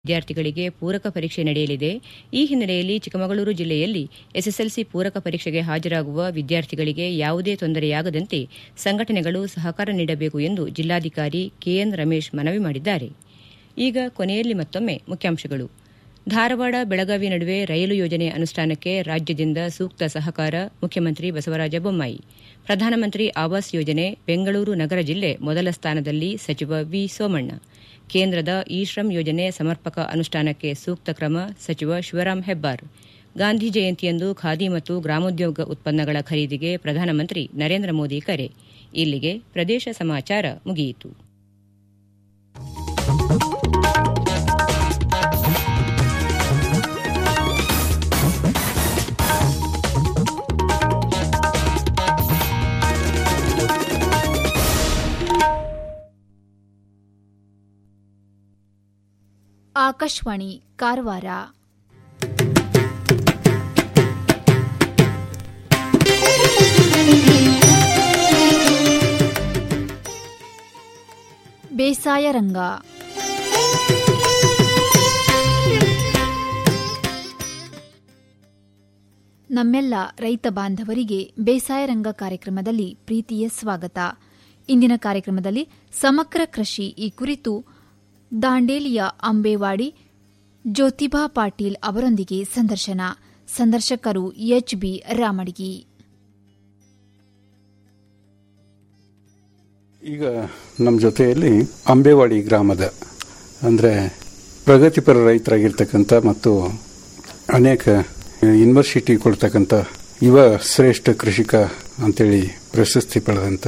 ವಿದ್ಯಾರ್ಥಿಗಳಿಗೆ ಪೂರಕ ಪರೀಕ್ಷೆ ನಡೆಯಲಿದೆ ಈ ಹಿನ್ನೆಲೆಯಲ್ಲಿ ಚಿಕ್ಕಮಗಳೂರು ಜಿಲ್ಲೆಯಲ್ಲಿ ಎಸ್ಎಸ್ಎಲ್ಸಿ ಪೂರಕ ಪರೀಕ್ಷೆಗೆ ಹಾಜರಾಗುವ ವಿದ್ಯಾರ್ಥಿಗಳಿಗೆ ಯಾವುದೇ ತೊಂದರೆಯಾಗದಂತೆ ಸಂಘಟನೆಗಳು ಸಹಕಾರ ನೀಡಬೇಕು ಎಂದು ಜಿಲ್ಲಾಧಿಕಾರಿ ಕೆಎನ್ ರಮೇಶ್ ಮನವಿ ಮಾಡಿದ್ದಾರೆ ಈಗ ಕೊನೆಯಲ್ಲಿ ಮತ್ತೊಮ್ಮೆ ಮುಖ್ಯಾಂಶಗಳು ಧಾರವಾಡ ಬೆಳಗಾವಿ ನಡುವೆ ರೈಲು ಯೋಜನೆ ಅನುಷ್ಠಾನಕ್ಕೆ ರಾಜ್ಯದಿಂದ ಸೂಕ್ತ ಸಹಕಾರ ಮುಖ್ಯಮಂತ್ರಿ ಬಸವರಾಜ ಬೊಮ್ಮಾಯಿ ಪ್ರಧಾನಮಂತ್ರಿ ಆವಾಸ್ ಯೋಜನೆ ಬೆಂಗಳೂರು ನಗರ ಜಿಲ್ಲೆ ಮೊದಲ ಸ್ಥಾನದಲ್ಲಿ ಸಚಿವ ವಿ ಸೋಮಣ್ಣ ಕೇಂದ್ರದ ಇ ಶ್ರಮ್ ಯೋಜನೆ ಸಮರ್ಪಕ ಅನುಷ್ಠಾನಕ್ಕೆ ಸೂಕ್ತ ಕ್ರಮ ಸಚಿವ ಶಿವರಾಂ ಹೆಬ್ಬಾರ್ ಗಾಂಧಿ ಜಯಂತಿಯಂದು ಖಾದಿ ಮತ್ತು ಗ್ರಾಮೋದ್ಯೋಗ ಉತ್ಪನ್ನಗಳ ಖರೀದಿಗೆ ಪ್ರಧಾನಮಂತ್ರಿ ನರೇಂದ್ರ ಮೋದಿ ಕರೆ ಇಲ್ಲಿಗೆ ಪ್ರದೇಶ ಸಮಾಚಾರ ಮುಗಿಯಿತು ಆಕಾಶವಾಣಿ ಕಾರವಾರ ಬೇಸಾಯ ರಂಗ ನಮ್ಮೆಲ್ಲ ರೈತ ಬಾಂಧವರಿಗೆ ಬೇಸಾಯ ರಂಗ ಕಾರ್ಯಕ್ರಮದಲ್ಲಿ ಪ್ರೀತಿಯ ಸ್ವಾಗತ ಇಂದಿನ ಕಾರ್ಯಕ್ರಮದಲ್ಲಿ ಸಮಗ್ರ ಕೃಷಿ ಈ ಕುರಿತು ದಾಂಡೇಲಿಯ ಅಂಬೇವಾಡಿ ಜ್ಯೋತಿಬಾ ಪಾಟೀಲ್ ಅವರೊಂದಿಗೆ ಸಂದರ್ಶನ ಸಂದರ್ಶಕರು ಎಚ್ಬಿ ರಾಮಡಿಗಿ ಈಗ ನಮ್ಮ ಜೊತೆಯಲ್ಲಿ ಅಂಬೇವಾಡಿ ಗ್ರಾಮದ ಅಂದರೆ ಪ್ರಗತಿಪರ ರೈತರಾಗಿರ್ತಕ್ಕಂಥ ಮತ್ತು ಅನೇಕ ಯೂನಿವರ್ಸಿಟಿ ಕೊಡ್ತಕ್ಕಂಥ ಯುವ ಶ್ರೇಷ್ಠ ಕೃಷಿಕ ಅಂತೇಳಿ ಪ್ರಶಸ್ತಿ ಪಡೆದಂಥ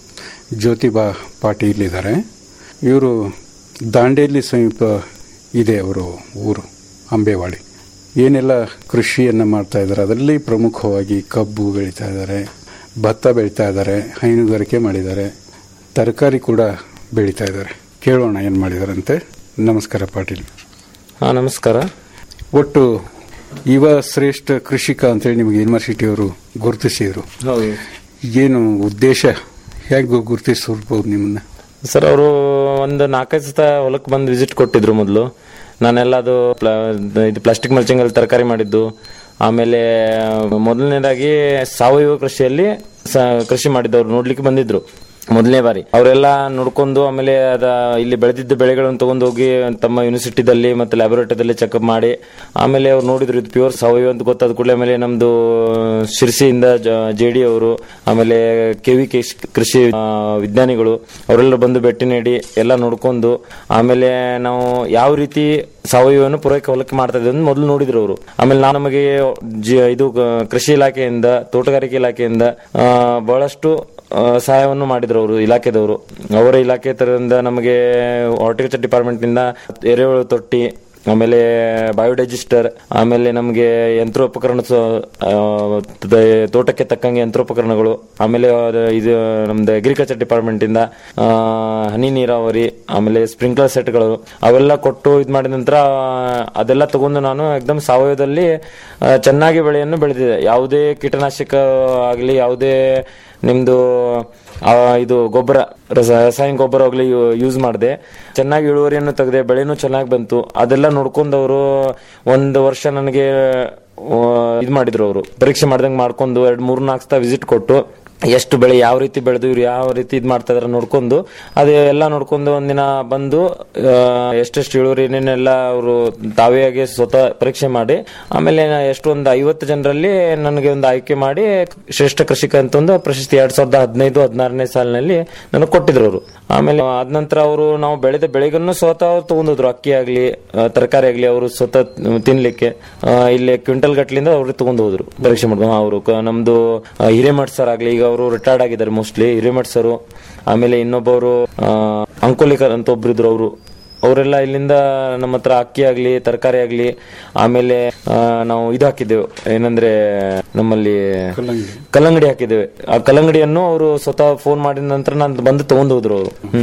ಜ್ಯೋತಿಬಾ ಪಾಟೀಲ್ ಇದ್ದಾರೆ ಇವರು ದಾಂಡೇಲಿ ಸಮೀಪ ಇದೆ ಅವರು ಊರು ಅಂಬೇವಾಡಿ ಏನೆಲ್ಲ ಕೃಷಿಯನ್ನು ಮಾಡ್ತಾ ಇದ್ದಾರೆ ಅದರಲ್ಲಿ ಪ್ರಮುಖವಾಗಿ ಕಬ್ಬು ಬೆಳೀತಾ ಇದ್ದಾರೆ ಭತ್ತ ಬೆಳೀತಾ ಇದ್ದಾರೆ ಹೈನುಗಾರಿಕೆ ಮಾಡಿದ್ದಾರೆ ತರಕಾರಿ ಕೂಡ ಬೆಳೀತಾ ಇದ್ದಾರೆ ಕೇಳೋಣ ಏನು ಮಾಡಿದಾರಂತೆ ನಮಸ್ಕಾರ ಪಾಟೀಲ್ ಹಾಂ ನಮಸ್ಕಾರ ಒಟ್ಟು ಯುವ ಶ್ರೇಷ್ಠ ಕೃಷಿಕ ಅಂತೇಳಿ ನಿಮಗೆ ಯೂನಿವರ್ಸಿಟಿಯವರು ಗುರುತಿಸಿದರು ಹೌದು ಏನು ಉದ್ದೇಶ ಹೇಗೆ ಗುರುತಿಸಿರ್ಬೋದು ನಿಮ್ಮನ್ನ ಸರ್ ಅವರು ಒಂದು ನಾಲ್ಕೈದು ಸತ ಹೊಲಕ್ಕೆ ಬಂದು ವಿಸಿಟ್ ಕೊಟ್ಟಿದ್ರು ಮೊದಲು ನಾನೆಲ್ಲ ಅದು ಪ್ಲ- ಇದು ಪ್ಲಾಸ್ಟಿಕ್ ಮಲ್ಚಿಂಗ್ ಅಲ್ಲಿ ತರಕಾರಿ ಮಾಡಿದ್ದು ಆಮೇಲೆ ಮೊದಲನೇದಾಗಿ ಸಾವಯವ ಕೃಷಿಯಲ್ಲಿ ಸ- ಕೃಷಿ ಮಾಡಿದ್ದವ್ರು ನೋಡ್ಲಿಕ್ಕೆ ಬಂದಿದ್ರು ಮೊದಲನೇ ಬಾರಿ ಅವರೆಲ್ಲ ನೋಡ್ಕೊಂಡು ಆಮೇಲೆ ಅದ ಇಲ್ಲಿ ಬೆಳೆದಿದ್ದ ಬೆಳೆಗಳನ್ನು ತಗೊಂಡು ಹೋಗಿ ತಮ್ಮ ಯೂನಿವರ್ಸಿಟಿದಲ್ಲಿ ಮತ್ತೆ ಲ್ಯಾಬೊರೇಟರಿದಲ್ಲಿ ಚೆಕಪ್ ಮಾಡಿ ಆಮೇಲೆ ಅವ್ರು ನೋಡಿದ್ರು ಇದು ಪ್ಯೂರ್ ಸಾವಯವ ಅಂತ ಗೊತ್ತಾದ ಕೂಡಲೇ ಆಮೇಲೆ ನಮ್ದು ಶಿರ್ಸಿಯಿಂದ ಜೆ ಡಿ ಅವರು ಆಮೇಲೆ ಕೆ ವಿ ಕೃಷಿ ಆ, ವಿಜ್ಞಾನಿಗಳು ಅವರೆಲ್ಲ ಬಂದು ಭೇಟಿ ನೀಡಿ ಎಲ್ಲ ನೋಡ್ಕೊಂಡು ಆಮೇಲೆ ನಾವು ಯಾವ ರೀತಿ ಸಾವಯವವನ್ನು ಪೂರೈಕೆ ಹೊಲಕ್ಕೆ ಮಾಡ್ತಾ ಇದ್ದೀವಿ ಅಂತ ಮೊದಲು ನೋಡಿದ್ರು ಅವರು ಆಮೇಲೆ ನಾವು ನಮಗೆ ಜಿ- ಇದು ಆ, ಕೃಷಿ ಇಲಾಖೆಯಿಂದ ತೋಟಗಾರಿಕೆ ಇಲಾಖೆಯಿಂದ ಆ, ಬಹಳಷ್ಟು ಆ, ಸಹಾಯವನ್ನು ಮಾಡಿದ್ರು ಅವರು ಇಲಾಖೆದವರು ಅವರ ಇಲಾಖೆ ತರದಿಂದ ನಮಗೆ ಹಾರ್ಟಿಕಲ್ಚರ್ ಡಿಪಾರ್ಟ್ಮೆಂಟ್ ನಿಂದ ಎರೆಹುಳು ತೊಟ್ಟಿ ಆಮೇಲೆ ಬಯೋಡೈಜೆಸ್ಟರ್ ಆಮೇಲೆ ನಮಗೆ ಯಂತ್ರೋಪಕರಣ ಸ- ಆ, ತ- ತೋಟಕ್ಕೆ ತಕ್ಕಂಗೆ ಯಂತ್ರೋಪಕರಣಗಳು ಆಮೇಲೆ ಅದು ಇದು ನಮ್ದು ಅಗ್ರಿಕಲ್ಚರ್ ಡಿಪಾರ್ಟ್ಮೆಂಟ್ ಇಂದ ಆ, ಹನಿ ನೀರಾವರಿ ಆಮೇಲೆ ಸ್ಪ್ರಿಂಕ್ಲರ್ ಸೆಟ್ಗಳು ಅವೆಲ್ಲ ಕೊಟ್ಟು ಇದು ಮಾಡಿದ ನಂತರ ಆ, ಅದೆಲ್ಲ ತಗೊಂಡು ನಾನು ಎಕ್ದಮ್ ಸಾವಯವದಲ್ಲಿ ಆ, ಚೆನ್ನಾಗಿ ಬೆಳೆಯನ್ನು ಬೆಳೆದಿದೆ ಯಾವುದೇ ಕೀಟನಾಶಕ ಆಗಲಿ ಯಾವುದೇ ನಿಮ್ದು ಆ, ಇದು ಗೊಬ್ಬರ ರಸ ರಾಸಾಯನಿಕ ಗೊಬ್ಬರ ಹೋಗ್ಲಿ ಯೂಸ್ ಮಾಡಿದೆ ಚೆನ್ನಾಗಿ ಇಳುವರಿಯನ್ನು ತೆಗೆದೆ ಬೆಳೆನೂ ಚೆನ್ನಾಗಿ ಬಂತು ಅದೆಲ್ಲ ನೋಡ್ಕೊಂಡವರು ಒಂದು ವರ್ಷ ನನಗೆ ಇದು ಮಾಡಿದ್ರು ಅವರು ಪರೀಕ್ಷೆ ಮಾಡ್ದಂಗೆ ಮಾಡ್ಕೊಂಡು ಎರಡು ಮೂರು ನಾಲ್ಕು ಸತ ವಿಸಿಟ್ ಕೊಟ್ಟು ಎಷ್ಟು ಬೆಳೆ ಯಾವ ರೀತಿ ಬೆಳೆದು ಇವ್ರು ಯಾವ ರೀತಿ ಇದು ಮಾಡ್ತಾ ಇದಾರೆ ನೋಡ್ಕೊಂಡು ಅದು ಎಲ್ಲ ನೋಡ್ಕೊಂಡು ಒಂದಿನ ಬಂದು ಆ, ಎಷ್ಟೆಷ್ಟು ಇಳುವರಿ ಏನೇನೆಲ್ಲ ಅವರು ತಾವೇ ಆಗಿ ಸ್ವತಃ ಪರೀಕ್ಷೆ ಮಾಡಿ ಆಮೇಲೆ ಎಷ್ಟೊಂದು ಐವತ್ತು ಜನರಲ್ಲಿ ನನಗೆ ಒಂದು ಆಯ್ಕೆ ಮಾಡಿ ಶ್ರೇಷ್ಠ ಕೃಷಿಕ ಅಂತ ಒಂದು ಪ್ರಶಸ್ತಿ ಎರಡ್ ಸಾವಿರದ ಹದಿನೈದು ಹದಿನಾರನೇ ಸಾಲಿನಲ್ಲಿ ನನಗೆ ಕೊಟ್ಟಿದ್ರು ಅವರು ಆಮೇಲೆ ಅದ ನಂತರ ಅವರು ನಾವು ಬೆಳೆದ ಬೆಳೆಗನ್ನು ಸ್ವತಃ ಅವ್ರು ತಗೊಂಡಿದ್ರು ಅಕ್ಕಿ ಆಗ್ಲಿ ಆ, ತರಕಾರಿ ಆಗ್ಲಿ ಅವರು ಸ್ವತಃ ತಿನ್ಲಿಕ್ಕೆ ಆ, ಇಲ್ಲಿ ಕ್ವಿಂಟಲ್ ಗಟ್ಲಿಂದ ಅವರು ತಗೊಂಡು ಹೋದ್ರು ಪರೀಕ್ಷೆ ಮಾಡಿದ್ರು ಅವರು ನಮ್ದು ಆ, ಹಿರೇಮಠ್ ಸರ್ ಆಗ್ಲಿ ಈಗ ಅವರು ರಿಟೈರ್ಡ್ ಆಗಿದ್ದಾರೆ ಮೋಸ್ಟ್ಲಿ ಹಿರೇಮಠ್ ಸರ್ ಆಮೇಲೆ ಇನ್ನೊಬ್ಬರು ಅಂಕೋಲಿಕರ್ ಅಂತ ಒಬ್ರು ಇದ್ರು ಅವರು ಅವರೆಲ್ಲ ಇಲ್ಲಿಂದ ನಮ್ಮ ಹತ್ರ ಅಕ್ಕಿ ಆಗ್ಲಿ ತರಕಾರಿ ಆಗ್ಲಿ ಆಮೇಲೆ ಆ, ನಾವು ಇದು ಹಾಕಿದ್ದೆವು ಏನಂದ್ರೆ ನಮ್ಮಲ್ಲಿ ಕಲ್ಲಂಗಡಿ ಹಾಕಿದ್ದೇವೆ ಆ ಕಲ್ಲಂಗಡಿಯನ್ನು ಅವರು ಸ್ವತಃ ಫೋನ್ ಮಾಡಿದ ನಂತರ ನಾನು ಬಂದು ತಗೊಂಡು ಹೋದ್ರು ಅವರು ಹ್ಮ್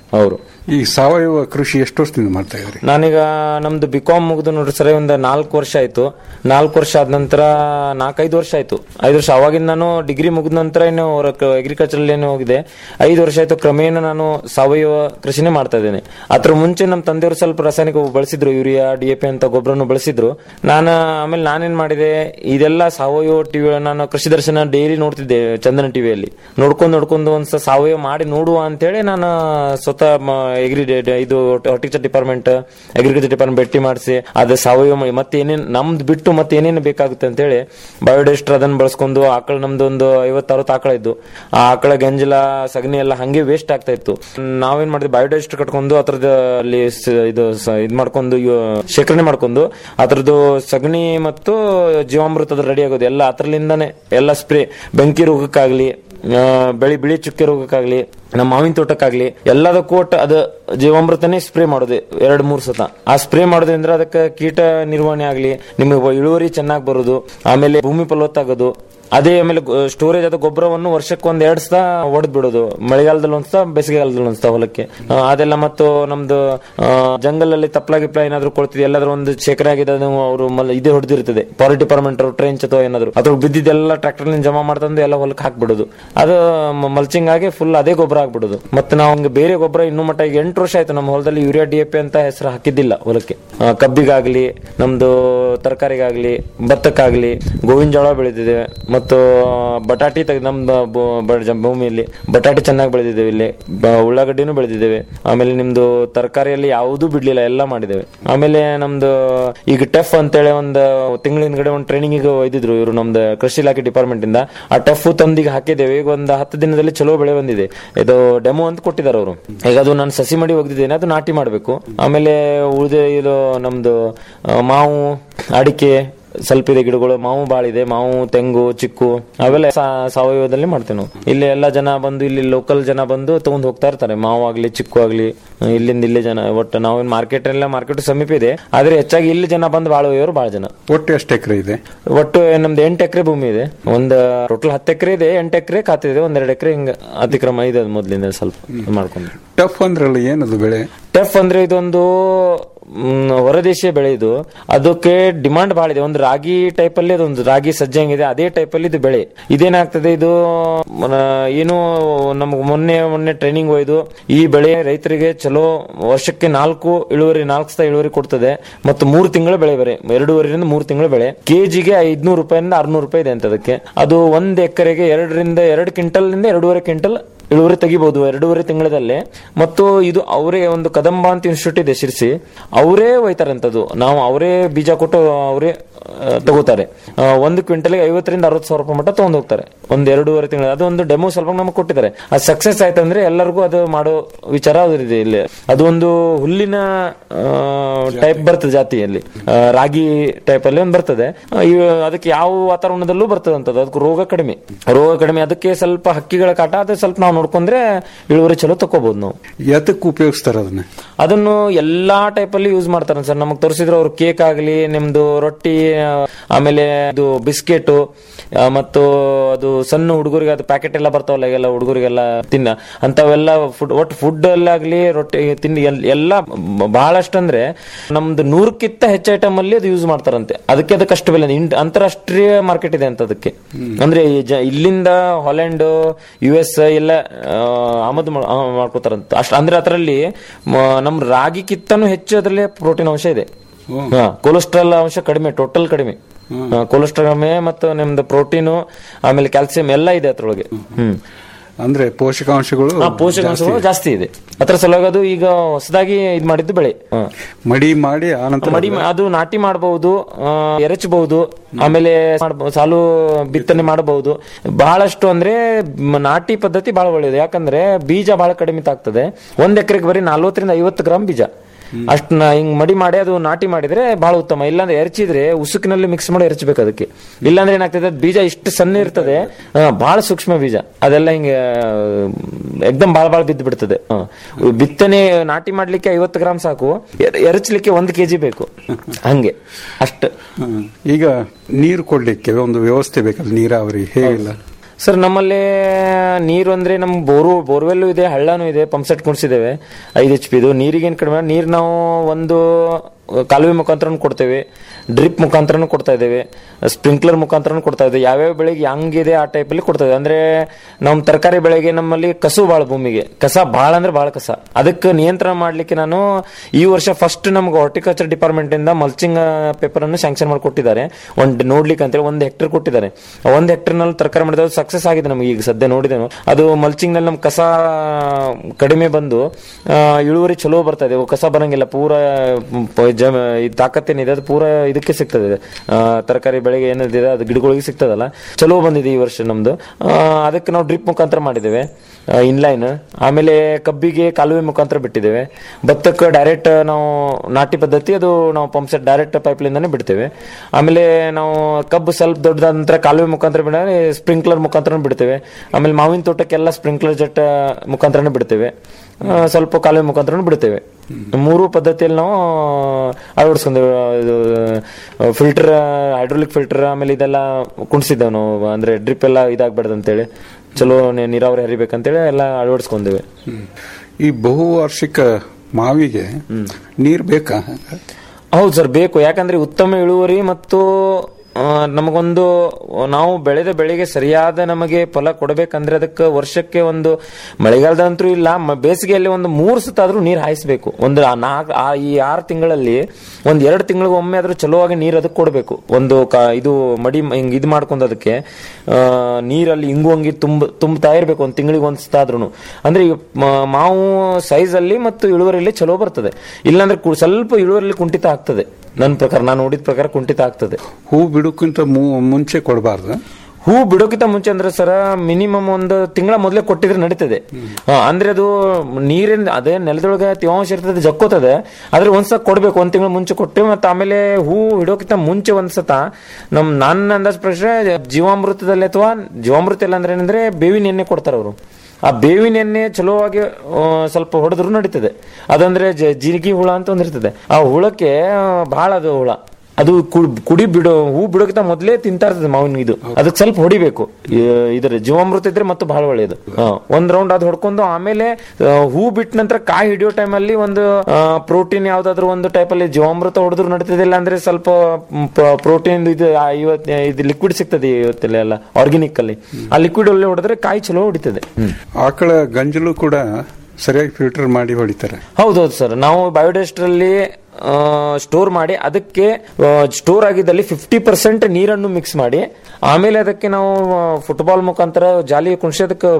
ಅವರು ಈ ಸಾವಯವ ಕೃಷಿ ಎಷ್ಟು ವರ್ಷದಿಂದ ಮಾಡ್ತಾ ಇದ್ರಿ ನಾನೀಗ ನಮ್ದು ಬಿ ಕಾಮ್ ಮುಗಿದು ನೋಡ್ರಿ ಸರಿ ಒಂದು ನಾಲ್ಕು ವರ್ಷ ಆಯ್ತು ನಾಲ್ಕು ವರ್ಷ ಆದ ನಂತರ ನಾಲ್ಕೈದು ವರ್ಷ ಆಯ್ತು ಐದು ವರ್ಷ ಅವಾಗಿಂದ ನಾನು ಡಿಗ್ರಿ ಮುಗಿದ ನಂತರ ಇನ್ನು ಅಗ್ರಿಕಲ್ಚರ್ ಏನು ಹೋಗಿದೆ ಐದು ವರ್ಷ ಆಯ್ತು ಕ್ರಮೇಣ ನಾನು ಸಾವಯವ ಕೃಷಿನೇ ಮಾಡ್ತಾ ಇದ್ದೇನೆ ಅದ್ರ ಮುಂಚೆ ನಮ್ಮ ತಂದೆಯವರು ಸ್ವಲ್ಪ ರಾಸಾಯನಿಕ ಬಳಸಿದ್ರು ಯೂರಿಯಾ ಡಿ ಎ ಪಿ ಅಂತ ಗೊಬ್ಬರನು ಬಳಸಿದ್ರು ನಾನು ಆಮೇಲೆ ನಾನೇನ್ ಮಾಡಿದೆ ಇದೆಲ್ಲ ಸಾವಯವ ಟಿವಿ ನಾನು ಕೃಷಿ ದರ್ಶನ ಡೈಲಿ ನೋಡ್ತಿದ್ದೆ ಚಂದನ ಟಿವಿಯಲ್ಲಿ ನೋಡ್ಕೊಂಡು ನೋಡ್ಕೊಂಡು ಒಂದ್ಸ ಸಾವಯವ ಮಾಡಿ ನೋಡುವ ಅಂತೇಳಿ ನಾನು ಸ್ವತಃ ಮ- ಎಗ್ರಿ ಇದು ಹಾರ್ಟಿಕಲ್ಚರ್ ಡಿಪಾರ್ಟ್ಮೆಂಟ್ ಅಗ್ರಿಕಲ್ಚರ್ ಡಿಪಾರ್ಟ್ಮೆಂಟ್ ಭೇಟಿ ಮಾಡಿಸಿ ಅದು ಸಾವಯವ ಮಾಡಿ ಮತ್ತೆ ಏನೇನ್ ನಮ್ದು ಬಿಟ್ಟು ಮತ್ತೆ ಏನೇನು ಬೇಕಾಗುತ್ತೆ ಅಂತೇಳಿ ಬಯೋಡೈಸ್ಟರ್ ಅದನ್ನ ಬಳಸ್ಕೊಂಡು ಆಕಳ ನಮ್ದು ಒಂದು ಐವತ್ತು ಅರವತ್ತು ಆಕಳ ಇದ್ದು ಆ ಆಕಳ ಗಂಜಲ ಸಗಣಿ ಎಲ್ಲ ಹಂಗೆ ವೇಸ್ಟ್ ಆಗ್ತಾ ಇತ್ತು ನಾವೇನ್ ಮಾಡಿದ್ವಿ ಬಯೋಡೈಸ್ಟರ್ ಕಟ್ಕೊಂಡು ಅದ್ರದ್ದು ಅಲ್ಲಿ ಸ- ಇದು ಸ- ಇದ್ ಮಾಡ್ಕೊಂಡು ಇವ್- ಶೇಖರಣೆ ಮಾಡ್ಕೊಂಡು ಅದ್ರದ್ದು ಸಗಣಿ ಮತ್ತು ಜೀವಾಮೃತ ರೆಡಿ ಆಗೋದು ಎಲ್ಲ ಅದ್ರಲಿಂದಾನೆ ಎಲ್ಲ ಸ್ಪ್ರೇ ಬೆಂಕಿ ರೋಗಕ್ಕಾಗ್ಲಿ ಆ, ಬೆಳಿ ಬಿಳಿ ಚುಕ್ಕೆ ರೋಗಕ್ಕಾಗ್ಲಿ ನಮ್ಮ ಮಾವಿನ ತೋಟಕ್ಕಾಗ್ಲಿ ಎಲ್ಲದಕ್ಕೂ ಒಟ್ಟು ಅದು ಜೀವಾಮೃತನೇ ಸ್ಪ್ರೇ ಮಾಡೋದು ಎರಡ್ ಮೂರ್ ಸತ ಆ ಸ್ಪ್ರೇ ಮಾಡೋದ್ರಿಂದ ಅದಕ್ಕೆ ಕೀಟ ನಿರ್ವಹಣೆ ಆಗ್ಲಿ ನಿಮಗೆ ಇಳುವರಿ ಚೆನ್ನಾಗಿ ಬರೋದು ಆಮೇಲೆ ಭೂಮಿ ಫಲವತ್ತಾಗೋದು ಅದೇ ಆಮೇಲೆ ಸ್ಟೋರೇಜ್ ಆದ ಗೊಬ್ಬರವನ್ನು ವರ್ಷಕ್ಕೆ ಒಂದ್ ಎರಡ್ ಸತ ಹೊಡೆದ್ ಬಿಡೋದು ಮಳೆಗಾಲದಲ್ಲಿ ಒಂದ್ ಸತ ಬೇಸಿಗೆಗಾಲದಲ್ಲಿ ಒಂದ್ ಸತ ಹೊಲಕ್ಕೆ ಆ, ಅದೆಲ್ಲ ಮತ್ತು ನಮ್ದು ಜಂಗಲ್ ಅಲ್ಲಿ ತಪ್ಪಲ ಗಿಪ್ಲ ಏನಾದ್ರು ಕೊಡ್ತಿದೆ ಎಲ್ಲಾದ್ರೂ ಒಂದು ಶೇಖರ ಆಗಿದೆ ಅವರು ಇದೇ ಹೊಡೆದಿರ್ತದೆ ಫಾರೆಸ್ಟ್ ಡಿಪಾರ್ಟ್ಮೆಂಟ್ ಅವ್ರು ಟ್ರೆಂಚ್ ಅಥವಾ ಏನಾದ್ರು ಅದ್ರ ಬಿದ್ದಿದ್ದೆಲ್ಲ ಟ್ರಾಕ್ಟರ್ ಜಮಾ ಮಾಡ್ತಂದು ಎಲ್ಲ ಹೊಲಕ್ಕೆ ಹಾಕ್ಬಿಡೋದು ಅದು ಮಲ್ಚಿಂಗ್ ಆಗಿ ಫುಲ್ ಅದೇ ಗೊಬ್ಬರ ಹಾಕ್ಬಿಡೋದು ಮತ್ತೆ ನಾವು ಹಂಗೆ ಬೇರೆ ಗೊಬ್ಬರ ಇನ್ನೂ ಮಟ್ಟ ಈಗ ಎಂಟು ವರ್ಷ ಆಯ್ತು ನಮ್ಮ ಹೊಲದಲ್ಲಿ ಯೂರಿಯಾ ಡಿ ಎ ಪಿ ಅಂತ ಹೆಸರು ಹಾಕಿದ್ದಿಲ್ಲ ಹೊಲಕ್ಕೆ ಆ, ಕಬ್ಬಿಗಾಗ್ಲಿ ನಮ್ದು ತರಕಾರಿಗಾಗ್ಲಿ ಭತ್ತಕ್ಕಾಗ್ಲಿ ಗೋವಿನ ಜೋಳ ಬೆಳೆದಿದ್ದೇವೆ ಮತ್ತು ಬಟಾಟಿ ತೆಗ್ದು ನಮ್ದು ಬೊ- ಬ- ಜ- ಭೂಮಿಯಲ್ಲಿ ಬಟಾಟಿ ಚೆನ್ನಾಗಿ ಬೆಳೆದಿದ್ದೇವೆ ಇಲ್ಲಿ ಬ- ಉಳ್ಳಾಗಡ್ಡಿನೂ ಬೆಳೆದಿದ್ದೇವೆ ಆಮೇಲೆ ನಿಮ್ದು ತರಕಾರಿಯಲ್ಲಿ ಯಾವುದೂ ಬಿಡ್ಲಿಲ್ಲ ಎಲ್ಲ ಮಾಡಿದ್ದೇವೆ ಆಮೇಲೆ ನಮ್ದು ಈಗ ಟೆಫ್ ಅಂತೇಳಿ ಒಂದು ತಿಂಗಳ ಹಿಂದ್ಗಡೆ ಒಂದು ಟ್ರೈನಿಂಗ್ ಒಯ್ದಿದ್ರು ಇವರು ನಮ್ದು ಕೃಷಿ ಇಲಾಖೆ ಡಿಪಾರ್ಟ್ಮೆಂಟ್ ಇಂದ ಆ ಟಫ್ ತಂದಿಗೆ ಹಾಕಿದ್ದೇವೆ ಈಗ ಒಂದು ಹತ್ತು ದಿನದಲ್ಲಿ ಚಲೋ ಬೆಳೆ ಬಂದಿದೆ ಇದು ಡೆಮೋ ಅಂತ ಕೊಟ್ಟಿದ್ದಾರೆ ಅವರು ಈಗ ಅದು ನಾನು ಸಸಿ ಮಾಡಿ ಒಗ್ದಿದ್ದೇನೆ ಅದು ನಾಟಿ ಮಾಡಬೇಕು ಆಮೇಲೆ ಉಳಿದ ಇದು ನಮ್ದು ಆ, ಮಾವು ಅಡಿಕೆ ಸ್ವಲ್ಪ ಇದೆ ಗಿಡಗಳು ಮಾವು ಬಾಳ ಇದೆ ಮಾವು ತೆಂಗು ಚಿಕ್ಕು ಅವೆಲ್ಲ ಸಾ- ಸಾವಯವದಲ್ಲಿ ಮಾಡ್ತೇವೆ ನಾವು ಇಲ್ಲಿ ಎಲ್ಲ ಜನ ಬಂದು ಇಲ್ಲಿ ಲೋಕಲ್ ಜನ ಬಂದು ತಗೊಂಡ್ ಹೋಗ್ತಾ ಇರ್ತಾರೆ ಮಾವು ಆಗ್ಲಿ ಚಿಕ್ಕು ಆಗ್ಲಿ ಇಲ್ಲಿಂದ ಇಲ್ಲಿ ಜನ ಒಟ್ಟು ನಾವೇನ್ ಮಾರ್ಕೆಟ್ ಎಲ್ಲ ಮಾರ್ಕೆಟ್ ಸಮೀಪ ಇದೆ ಆದ್ರೆ ಹೆಚ್ಚಾಗಿ ಇಲ್ಲಿ ಜನ ಬಂದು ಬಾಳ ಒಯ್ಯೋರು ಬಾಳ ಜನ ಒಟ್ಟು ಎಷ್ಟು ಎಕರೆ ಇದೆ ಒಟ್ಟು ನಮ್ದು ಎಂಟು ಎಕರೆ ಭೂಮಿ ಇದೆ ಒಂದ್ ಟೋಟಲ್ ಹತ್ತು ಎಕರೆ ಇದೆ ಎಂಟು ಎಕರೆ ಖಾತೆ ಒಂದ್ ಎರಡು ಎಕರೆ ಹಿಂಗ ಅತಿಕ್ರಮ ಇದೆ ಅದು ಮೊದ್ಲಿಂದ ಸ್ವಲ್ಪ ಇದ್ ಮಾಡ್ಕೊಂಡು ಟಫ್ ಅಂದ್ರಲ್ಲ ಏನದು ಬೆಳೆ ಟೆಫ್ ಅಂದ್ರೆ ಇದೊಂದು ಮ್, ಹೊರದೇಶೀಯ ಬೆಳೆ ಇದು ಅದಕ್ಕೆ ಡಿಮಾಂಡ್ ಬಹಳ ಇದೆ ಒಂದು ರಾಗಿ ಟೈಪ್ ಅಲ್ಲಿ ಅದೊಂದು ರಾಗಿ ಸಜ್ಜೆ ಹೆಂಗಿದೆ ಅದೇ ಟೈಪ್ ಅಲ್ಲಿ ಇದು ಬೆಳೆ ಇದೇನಾಗ್ತದೆ ಇದು ಮ- ಏನು ನಮ್ಗೆ ಮೊನ್ನೆ ಮೊನ್ನೆ ಟ್ರೈನಿಂಗ್ ಹೋಯ್ದು ಈ ಬೆಳೆ ರೈತರಿಗೆ ಚಲೋ ವರ್ಷಕ್ಕೆ ನಾಲ್ಕು ಇಳುವರಿ ನಾಲ್ಕು ಸತ ಇಳುವರಿ ಕೊಡ್ತದೆ ಮತ್ತು ಮೂರು ತಿಂಗಳ ಬೆಳೆ ಬರೆ ಎರಡೂವರೆಯಿಂದ ಮೂರು ತಿಂಗಳ ಬೆಳೆ ಕೆಜಿಗೆ ಐದ್ನೂರು ರೂಪಾಯಿಂದ ಆರ್ನೂರು ರೂಪಾಯಿ ಇದೆ ಅಂತ ಅದಕ್ಕೆ ಅದು ಒಂದ್ ಎಕರೆಗೆ ಎರಡರಿಂದ ಎರಡು ಕ್ವಿಂಟಲ್ ನಿಂದ ಎರಡೂವರೆ ಕ್ವಿಂಟಲ್ ಇಳುವರಿ ತೆಗಿಬಹುದು ಎರಡೂವರೆ ತಿಂಗಳಲ್ಲೇ ಮತ್ತು ಇದು ಅವರೇ ಒಂದು ಕದಂಬ ಅಂತ ಇನ್ಸ್ಟಿಟ್ಯೂಟ್ ಇದೆ ಶಿರ್ಸಿ ಅವರೇ ಒಯ್ತಾರಂತದ್ದು ನಾವು ಅವರೇ ಬೀಜ ಕೊಟ್ಟು ಅವರೇ ತಗೋತಾರೆ ಆ, ಒಂದು ಕ್ವಿಂಟಲ್ಗೆ ಐವತ್ತರಿಂದ ಅರವತ್ತು ಸಾವಿರ ರೂಪಾಯಿ ಮಟ್ಟ ತಗೊಂಡ್ ಹೋಗ್ತಾರೆ ಒಂದ್ ಎರಡೂವರೆ ತಿಂಗಳು ಅದು ಒಂದು ಡೆಮೋ ಸ್ವಲ್ಪ ನಮಗೆ ಕೊಟ್ಟಿದ್ದಾರೆ ಅದು ಸಕ್ಸಸ್ ಆಯ್ತಂದ್ರೆ ಎಲ್ಲರಿಗೂ ಅದು ಮಾಡೋ ವಿಚಾರ ಅದಿದೆ ಇಲ್ಲಿ ಅದು ಒಂದು ಹುಲ್ಲಿನ ಟೈಪ್ ಬರ್ತದೆ ಜಾತಿಯಲ್ಲಿ ಆ, ರಾಗಿ ಟೈಪ್ ಅಲ್ಲಿ ಒಂದು ಬರ್ತದೆ ಆ, ಇವ- ಅದಕ್ಕೆ ಯಾವ ವಾತಾವರಣದಲ್ಲೂ ಬರ್ತದೆ ಅಂತದ್ದು ಅದಕ್ಕೆ ರೋಗ ಕಡಿಮೆ ರೋಗ ಕಡಿಮೆ ಅದಕ್ಕೆ ಸ್ವಲ್ಪ ಹಕ್ಕಿಗಳ ಕಾಟ ಅದು ಸ್ವಲ್ಪ ನಾವು ನೋಡ್ಕೊಂಡ್ರೆ ಇಳುವರಿ ಚಲೋ ತಕೋಬಹುದು ನಾವು ಎದಕ್ಕೆ ಉಪಯೋಗಿಸ್ತಾರ ಅದನ್ನ ಅದನ್ನು ಎಲ್ಲಾ ಟೈಪ್ ಅಲ್ಲಿ ಯೂಸ್ ಮಾಡ್ತಾರೆ ಸರ್ ನಮಗ್ ತೋರಿಸಿದ್ರು ಅವ್ರು ಕೇಕ್ ಆಗ್ಲಿ ನಿಮ್ದು ರೊಟ್ಟಿ ಆ, ಆಮೇಲೆ ಇದು ಬಿಸ್ಕೆಟ್ ಮತ್ತು ಅದು ಸಣ್ಣ ಹುಡುಗರಿಗೆ ಅದು ಪ್ಯಾಕೆಟ್ ಎಲ್ಲ ಬರ್ತಾವಲ್ಲ ಈಗೆಲ್ಲ ಹುಡುಗರಿಗೆಲ್ಲ ತಿನ್ನ ಅಂತವೆಲ್ಲ ಫುಡ್ ಒಟ್ಟು ಫುಡ್ ಅಲ್ಲಾಗ್ಲಿ ರೊಟ್ಟಿ ತಿಂಡಿ ಎಲ್- ಎಲ್ಲ ಬ- ಬಹಳಷ್ಟು ಅಂದ್ರೆ ನಮ್ದು ನೂರಕ್ಕಿಂತ ಹೆಚ್ಚು ಐಟಮ್ ಅಲ್ಲಿ ಅದು ಯೂಸ್ ಮಾಡ್ತಾರಂತೆ ಅದಕ್ಕೆ ಅದಕ್ಕೆ ಅಷ್ಟು ಬೆಲೆ ಇಂಟ್- ಅಂತಾರಾಷ್ಟ್ರೀಯ ಮಾರ್ಕೆಟ್ ಇದೆ ಅಂತ ಅದಕ್ಕೆ ಅಂದ್ರೆ ಈ ಜ- ಇಲ್ಲಿಂದ ಹಾಲೆಂಡ್ ಯು ಎಸ್ ಎಲ್ಲ ಆ, ಆಮದು ಮಾಡ್- ಆ, ಮಾಡ್ಕೋತಾರಂತ ಅಷ್ಟ ಅಂದ್ರೆ ಅದರಲ್ಲಿ ನಮ್ ರಾಗಿ ಕಿತ್ತನು ಹೆಚ್ಚು ಅದರಲ್ಲಿ ಪ್ರೋಟೀನ್ ಅಂಶ ಇದೆ ಹಾ ಕೊಲೆಸ್ಟ್ರಾಲ್ ಅಂಶ ಕಡಿಮೆ ಟೋಟಲ್ ಕಡಿಮೆ ಕೊಲೆಸ್ಟ್ರಾಲ್ ಕಡಿಮೆ ಮತ್ತು ನಿಮ್ದು ಪ್ರೋಟೀನು ಆಮೇಲೆ ಕ್ಯಾಲ್ಸಿಯಂ ಎಲ್ಲ ಇದೆ ಅದ್ರೊಳಗೆ ಹ್ಮ್ ಅಂದ್ರೆ ಪೋಷಕಾಂಶಗಳು ಆ, ಪೋಷಕಾಂಶಗಳು ಜಾಸ್ತಿ ಇದೆ ಅದ್ರ ಸಲುವಾಗಿ ಅದು ಈಗ ಹೊಸದಾಗಿ ಇದ್ ಮಾಡಿದ್ದು ಬೆಳೆ ಹಾ. ಮಡಿ ಮಾಡಿ ಆನಂತರ ಮಡಿ ಅದು ನಾಟಿ ಮಾಡಬಹುದು ಎರಚಬಹುದು ಆಮೇಲೆ ಮಾಡ್ಬೋದು, ಸಾಲು ಬಿತ್ತನೆ ಮಾಡಬಹುದು ಬಹಳಷ್ಟು ಅಂದ್ರೆ ಮ- ನಾಟಿ ಪದ್ಧತಿ ಬಹಳ ಒಳ್ಳೆಯದು ಯಾಕಂದ್ರೆ ಬೀಜ ಬಹಳ ಕಡಿಮೆ ತಾಗ್ತದೆ ಒಂದ್ ಎಕರೆಗೆ ಬರೀ ನಲ್ವತ್ತರಿಂದ ಐವತ್ತು ಗ್ರಾಮ್ ಬೀಜ ಅಷ್ಟು ಹಿಂಗ್ ಮಡಿ ಮಾಡಿ ಅದು ನಾಟಿ ಮಾಡಿದ್ರೆ ಬಹಳ ಉತ್ತಮ ಇಲ್ಲಾಂದ್ರೆ ಎರಚಿದ್ರೆ ಉಸುಕಿನಲ್ಲಿ ಮಿಕ್ಸ್ ಮಾಡಿ ಎರಚಬೇಕು ಅದಕ್ಕೆ ಇಲ್ಲಾಂದ್ರೆ ಏನಾಗ್ತದೆ ಅದ್ ಬೀಜ ಇಷ್ಟು ಸಣ್ಣ ಇರ್ತದೆ ಆ, ಬಹಳ ಸೂಕ್ಷ್ಮ ಬೀಜ ಅದೆಲ್ಲ ಹಿಂಗೆ ಎಕ್ದಮ್ ಬಾಳ ಬಾಳ ಬಿದ್ದು ಬಿಡ್ತದೆ ಆ. ಬಿತ್ತನೆ ನಾಟಿ ಮಾಡ್ಲಿಕ್ಕೆ ಐವತ್ತು ಗ್ರಾಮ್ ಸಾಕು ಎರ್- ಎರಚಲಿಕ್ಕೆ ಒಂದು ಕೆಜಿ ಬೇಕು ಹಂಗೆ ಅಷ್ಟು ಹ್ಮ್. ಈಗ ನೀರು ಕೊಡ್ಲಿಕ್ಕೆ ಒಂದು ವ್ಯವಸ್ಥೆ ಬೇಕಲ್ಲ ನೀರಾವರಿ ಹೇಗಿಲ್ಲ ಸರ್ ನಮ್ಮಲ್ಲಿ ನೀರು ಅಂದ್ರೆ ನಮ್ ಬೋರು ಬೋರ್ವೆಲ್ಲು ಇದೆ ಹಳ್ಳನೂ ಇದೆ ಪಂಪ್ ಸೆಟ್ ಕುಣಿಸಿದ್ದೇವೆ ಐದು ಎಚ್ ಪಿದು ನೀರಿಗೇನು ಕಡಿಮೆ ನೀರು ನಾವು ಒಂದು ಕಾಲುವೆ ಮುಖಾಂತರನು ಕೊಡ್ತೇವೆ ಡ್ರಿಪ್ ಮುಖಾಂತರನು ಕೊಡ್ತಾ ಇದ್ದೇವೆ ಸ್ಪ್ರಿಂಕ್ಲರ್ ಮುಖಾಂತರನು ಕೊಡ್ತಾ ಇದ್ದೇವೆ ಯಾವ್ಯಾವ ಬೆಳೆಗೆ ಹೆಂಗಿದೆ ಆ ಟೈಪಲ್ಲಿ ಕೊಡ್ತಾ ಇದ್ದೇವೆ ಅಂದ್ರೆ ನಮ್ಮ ತರಕಾರಿ ಬೆಳೆಗೆ ನಮ್ಮಲ್ಲಿ ಕಸು ಭಾಳ ಭೂಮಿಗೆ ಕಸ ಭಾಳ ಅಂದ್ರೆ ಭಾಳ ಕಸ ಅದಕ್ಕೆ ನಿಯಂತ್ರಣ ಮಾಡ್ಲಿಕ್ಕೆ ನಾನು ಈ ವರ್ಷ ಫಸ್ಟ್ ನಮ್ಗೆ ಹಾರ್ಟಿಕಲ್ಚರ್ ಡಿಪಾರ್ಟ್ಮೆಂಟ್ ಇಂದ ಮಲ್ಚಿಂಗ್ ಪೇಪರ್ ಅನ್ನು ಸ್ಯಾಂಕ್ಷನ್ ಮಾಡಿ ಕೊಟ್ಟಿದ್ದಾರೆ ಒಂದು ನೋಡ್ಲಿಕ್ಕೆ ಅಂತೇಳಿ ಒಂದು ಹೆಕ್ಟರ್ ಕೊಟ್ಟಿದ್ದಾರೆ ಒಂದು ಹೆಕ್ಟರ್ ನಲ್ಲಿ ತರಕಾರಿ ಮಾಡಿದ ಸಕ್ಸಸ್ ಆಗಿದೆ ನಮಗೆ ಈಗ ಸದ್ಯ ನೋಡಿದೆವು ಅದು ಮಲ್ಚಿಂಗ್ ನಲ್ಲಿ ನಮ್ ಕಸ ಕಡಿಮೆ ಬಂದು ಆ, ಇಳುವರಿ ಚಲೋ ಬರ್ತಾ ಇದೆ ಕಸ ಬರಂಗಿಲ್ಲ ಪೂರ ಪ- ಜಮ ಈ ತಾಕತ್ತೇನಿದೆ ಅದು ಪೂರ ಇದಕ್ಕೆ ಸಿಗ್ತದೆ ಆ, ತರಕಾರಿ ಬೆಳೆಗೆ ಏನಿದೆ ಅದು ಗಿಡಗಳಿಗೆ ಸಿಗ್ತದಲ್ಲ ಚಲೋ ಬಂದಿದೆ ಈ ವರ್ಷ ನಮ್ದು ಆ, ಅದಕ್ಕೆ ನಾವು ಡ್ರಿಪ್ ಮುಖಾಂತರ ಮಾಡಿದ್ದೇವೆ ಇನ್ಲೈನ್ ಆಮೇಲೆ ಕಬ್ಬಿಗೆ ಕಾಲುವೆ ಮುಖಾಂತರ ಬಿಟ್ಟಿದ್ದೇವೆ ಭತ್ತಕ್ಕೆ ಡೈರೆಕ್ಟ್ ನಾವು ನಾಟಿ ಪದ್ಧತಿ ಅದು ನಾವು ಪಂಪ್ ಸೆಟ್ ಡೈರೆಕ್ಟ್ ಪೈಪ್ಲಿಂದಾನೇ ಬಿಡ್ತೇವೆ ಆಮೇಲೆ ನಾವು ಕಬ್ಬು ಸ್ವಲ್ಪ ದೊಡ್ಡದಾದ ನಂತರ ಕಾಲುವೆ ಮುಖಾಂತರ ಬಿಡ ಸ್ಪ್ರಿಂಕ್ಲರ್ ಮುಖಾಂತರ ಬಿಡ್ತೇವೆ ಆಮೇಲೆ ಮಾವಿನ ತೋಟಕ್ಕೆಲ್ಲ ಸ್ಪ್ರಿಂಕ್ಲರ್ ಜೆಟ್ ಮುಖಾಂತರನೇ ಬಿಡ್ತೇವೆ ಆ, ಸ್ವಲ್ಪ ಕಾಲುವೆ ಮುಖಾಂತರ ಬಿಡ್ತೇವೆ ಮೂರು ಪದ್ಧತಿಯಲ್ಲಿ ನಾವು ಅಳವಡಿಸ್ಕೊಂಡೇವೆ ಇದು ಫಿಲ್ಟರ್ ಹೈಡ್ರೋಲಿಕ್ ಫಿಲ್ಟರ್ ಆಮೇಲೆ ಇದೆಲ್ಲ ಕುಣಿಸಿದ್ದೇವೆ ನಾವು ಅಂದ್ರೆ ಡ್ರಿಪ್ ಎಲ್ಲ ಇದಾಗ್ಬಾರ್ದು ಅಂತೇಳಿ ಚಲೋ ನಿ- ನೀರಾವರಿ ಹರಿಬೇಕಂತೇಳಿ ಎಲ್ಲ ಅಳವಡಿಸ್ಕೊಂಡೇವೆ ಈ ಬಹುವಾರ್ಷಿಕ ಮಾವಿಗೆ ನೀರ್ ಬೇಕಾ ಹೌದು ಸರ್ ಬೇಕು ಯಾಕಂದ್ರೆ ಉತ್ತಮ ಇಳುವರಿ ಮತ್ತು ಆ, ನಮಗೊಂದು ನಾವು ಬೆಳೆದ ಬೆಳೆಗೆ ಸರಿಯಾದ ನಮಗೆ ಫಲ ಕೊಡಬೇಕಂದ್ರೆ ಅದಕ್ಕೆ ವರ್ಷಕ್ಕೆ ಒಂದು ಮಳೆಗಾಲದಂತೂ ಇಲ್ಲ ಮ- ಬೇಸಿಗೆಯಲ್ಲಿ ಒಂದು ಮೂರು ಸುತ್ತಾದ್ರೂ ನೀರು ಹಾಯಿಸ್ಬೇಕು ಒಂದು ಆ ನಾಲ್ಕು ಆ ಈ ಆರು ತಿಂಗಳಲ್ಲಿ ಒಂದ್ ಎರಡು ತಿಂಗಳಿಗೆ ಒಮ್ಮೆ ಆದ್ರೂ ಚಲೋವಾಗಿ ನೀರು ಅದಕ್ಕೆ ಕೊಡಬೇಕು ಒಂದು ಕ ಇದು ಮಡಿ ಮ- ಹಿಂಗ್ ಇದು ಮಾಡ್ಕೊಂಡು ಅದಕ್ಕೆ ಆ, ನೀರಲ್ಲಿ ಹಿಂಗು ಹಂಗಿ ತುಂಬ ತುಂಬತಾ ಇರಬೇಕು ಒಂದು ತಿಂಗಳಿಗೆ ಒಂದು ಸುತ್ತಾದ್ರೂ ಅಂದ್ರೆ ಈ ಮ- ಮಾವು ಸೈಜ್ ಅಲ್ಲಿ ಮತ್ತು ಇಳುವರಿಯಲ್ಲಿ ಚಲೋ ಬರ್ತದೆ ಇಲ್ಲಾಂದ್ರೆ ಕು- ಸ್ವಲ್ಪ ಇಳುವರಿಯಲ್ಲಿ ಕುಂಠಿತ ಆಗ್ತದೆ ನನ್ನ ಪ್ರಕಾರ ನಾನು ನೋಡಿದ ಪ್ರಕಾರ ಕುಂಠಿತ ಆಗ್ತದೆ ಹೂ ಬಿಡೋಕ್ಕಿಂತ ಮು- ಮುಂಚೆ ಕೊಡಬಾರ್ದು ಹೂ ಬಿಡೋಕ್ಕಿಂತ ಮುಂಚೆ ಅಂದ್ರೆ ಸರ ಮಿನಿಮಮ್ ಒಂದು ತಿಂಗಳ ಮೊದಲೇ ಕೊಟ್ಟಿದ್ರೆ ನಡೀತದೆ ಹಾ, ಅಂದ್ರೆ ಅದು ನೀರಿನ ಅದೇ ನೆಲದೊಳಗೆ ತೇವಾಂಶ ಇರ್ತದೆ ಜಕ್ಕೋತದೆ ಆದ್ರೆ ಒಂದ್ಸಲ ಕೊಡ್ಬೇಕು ಒಂದ್ ತಿಂಗಳ ಮುಂಚೆ ಕೊಟ್ಟು ಮತ್ತೆ ಆಮೇಲೆ ಹೂ ಹಿಡೋಕ್ಕಿಂತ ಮುಂಚೆ ಒಂದ್ಸತ ನಮ್ ನನ್ನ ಅಂದಾಜ್ ಪ್ರಶ್ನೆ ಜೀವಾಮೃತದಲ್ಲಿ ಅಥವಾ ಜೀವಾಮೃತ ಇಲ್ಲ ಅಂದ್ರೆ ಏನಂದ್ರೆ ಬೇವಿನ ಎಣ್ಣೆ ಕೊಡ್ತಾರೆ ಅವರು ಆ ಬೇವಿನ ಎಣ್ಣೆ ಚಲೋವಾಗಿ ಆ, ಸ್ವಲ್ಪ ಹೊಡೆದ್ರು ನಡೀತದೆ ಅದಂದ್ರೆ ಜ- ಜೀರಿಗೆ ಹುಳ ಅಂತ ಒಂದಿರ್ತದೆ ಆ ಹುಳಕ್ಕೆ ಆ, ಬಹಳ ಅದು ಹುಳ ಅದು ಕು- ಕುಡಿ ಬಿಡೋ ಹೂ ಬಿಡೋಕ್ಕಿಂತ ಮೊದಲೇ ತಿಂತಾ ಇರ್ತದೆ ಮಾವಿನ ಇದು ಅದಕ್ಕೆ ಸ್ವಲ್ಪ ಹೊಡಿಬೇಕು ಈ- ಇದ್ರ ಜೀವಾಮೃತ ಇದ್ರೆ ಮತ್ತು ಬಹಳ ಒಳ್ಳೆಯದು ಹಾ, ಒಂದ್ ರೌಂಡ್ ಅದು ಹೊಡ್ಕೊಂಡು ಆಮೇಲೆ ಆ, ಹೂ ಬಿಟ್ಟ ನಂತರ ಕಾಯಿ ಹಿಡಿಯೋ ಟೈಮಲ್ಲಿ ಒಂದು ಪ್ರೋಟೀನ್ ಯಾವ್ದಾದ್ರು ಒಂದು ಟೈಪ್ ಅಲ್ಲಿ ಜೀವಾಮೃತ ಹೊಡೆದ್ರು ನಡೀತದೆ ಇಲ್ಲ ಅಂದ್ರೆ ಸ್ವಲ್ಪ ಪ್ರೋಟೀನ್ ಇದು ಆ, ಇವತ್ ಇದು ಲಿಕ್ವಿಡ್ ಸಿಗ್ತದೆ ಇವತ್ತೆಲ್ಲ ಎಲ್ಲ ಆರ್ಗ್ಯಾನಿಕ್ ಅಲ್ಲಿ ಆ ಲಿಕ್ವಿಡ್ ಒಳ್ಳೆ ಹೊಡೆದ್ರೆ ಕಾಯಿ ಚಲೋ ಹೊಡಿತದೆ ಆಕಳ ಗಂಜಲು ಕೂಡ ಸರಿಯಾಗಿ ಫಿಲ್ಟರ್ ಮಾಡಿ ಹೊಡಿತಾರೆ ಹೌದೌದು ಸರ್ ನಾವು ಬಯೋಡೈಸ್ಟರ್ ಅಲ್ಲಿ ಸ್ಟೋರ್ ಮಾಡಿ ಅದಕ್ಕೆ ಸ್ಟೋರ್ ಆಗಿದ್ದಲ್ಲಿ ಫಿಫ್ಟಿ ಪರ್ಸೆಂಟ್ ನೀರನ್ನು ಮಿಕ್ಸ್ ಮಾಡಿ ಆಮೇಲೆ ಅದಕ್ಕೆ ನಾವು ಫುಟ್ಬಾಲ್ ಮುಖಾಂತರ ಜಾಲಿ ಕುಣಿಸಿ ಅದಕ್ಕೆ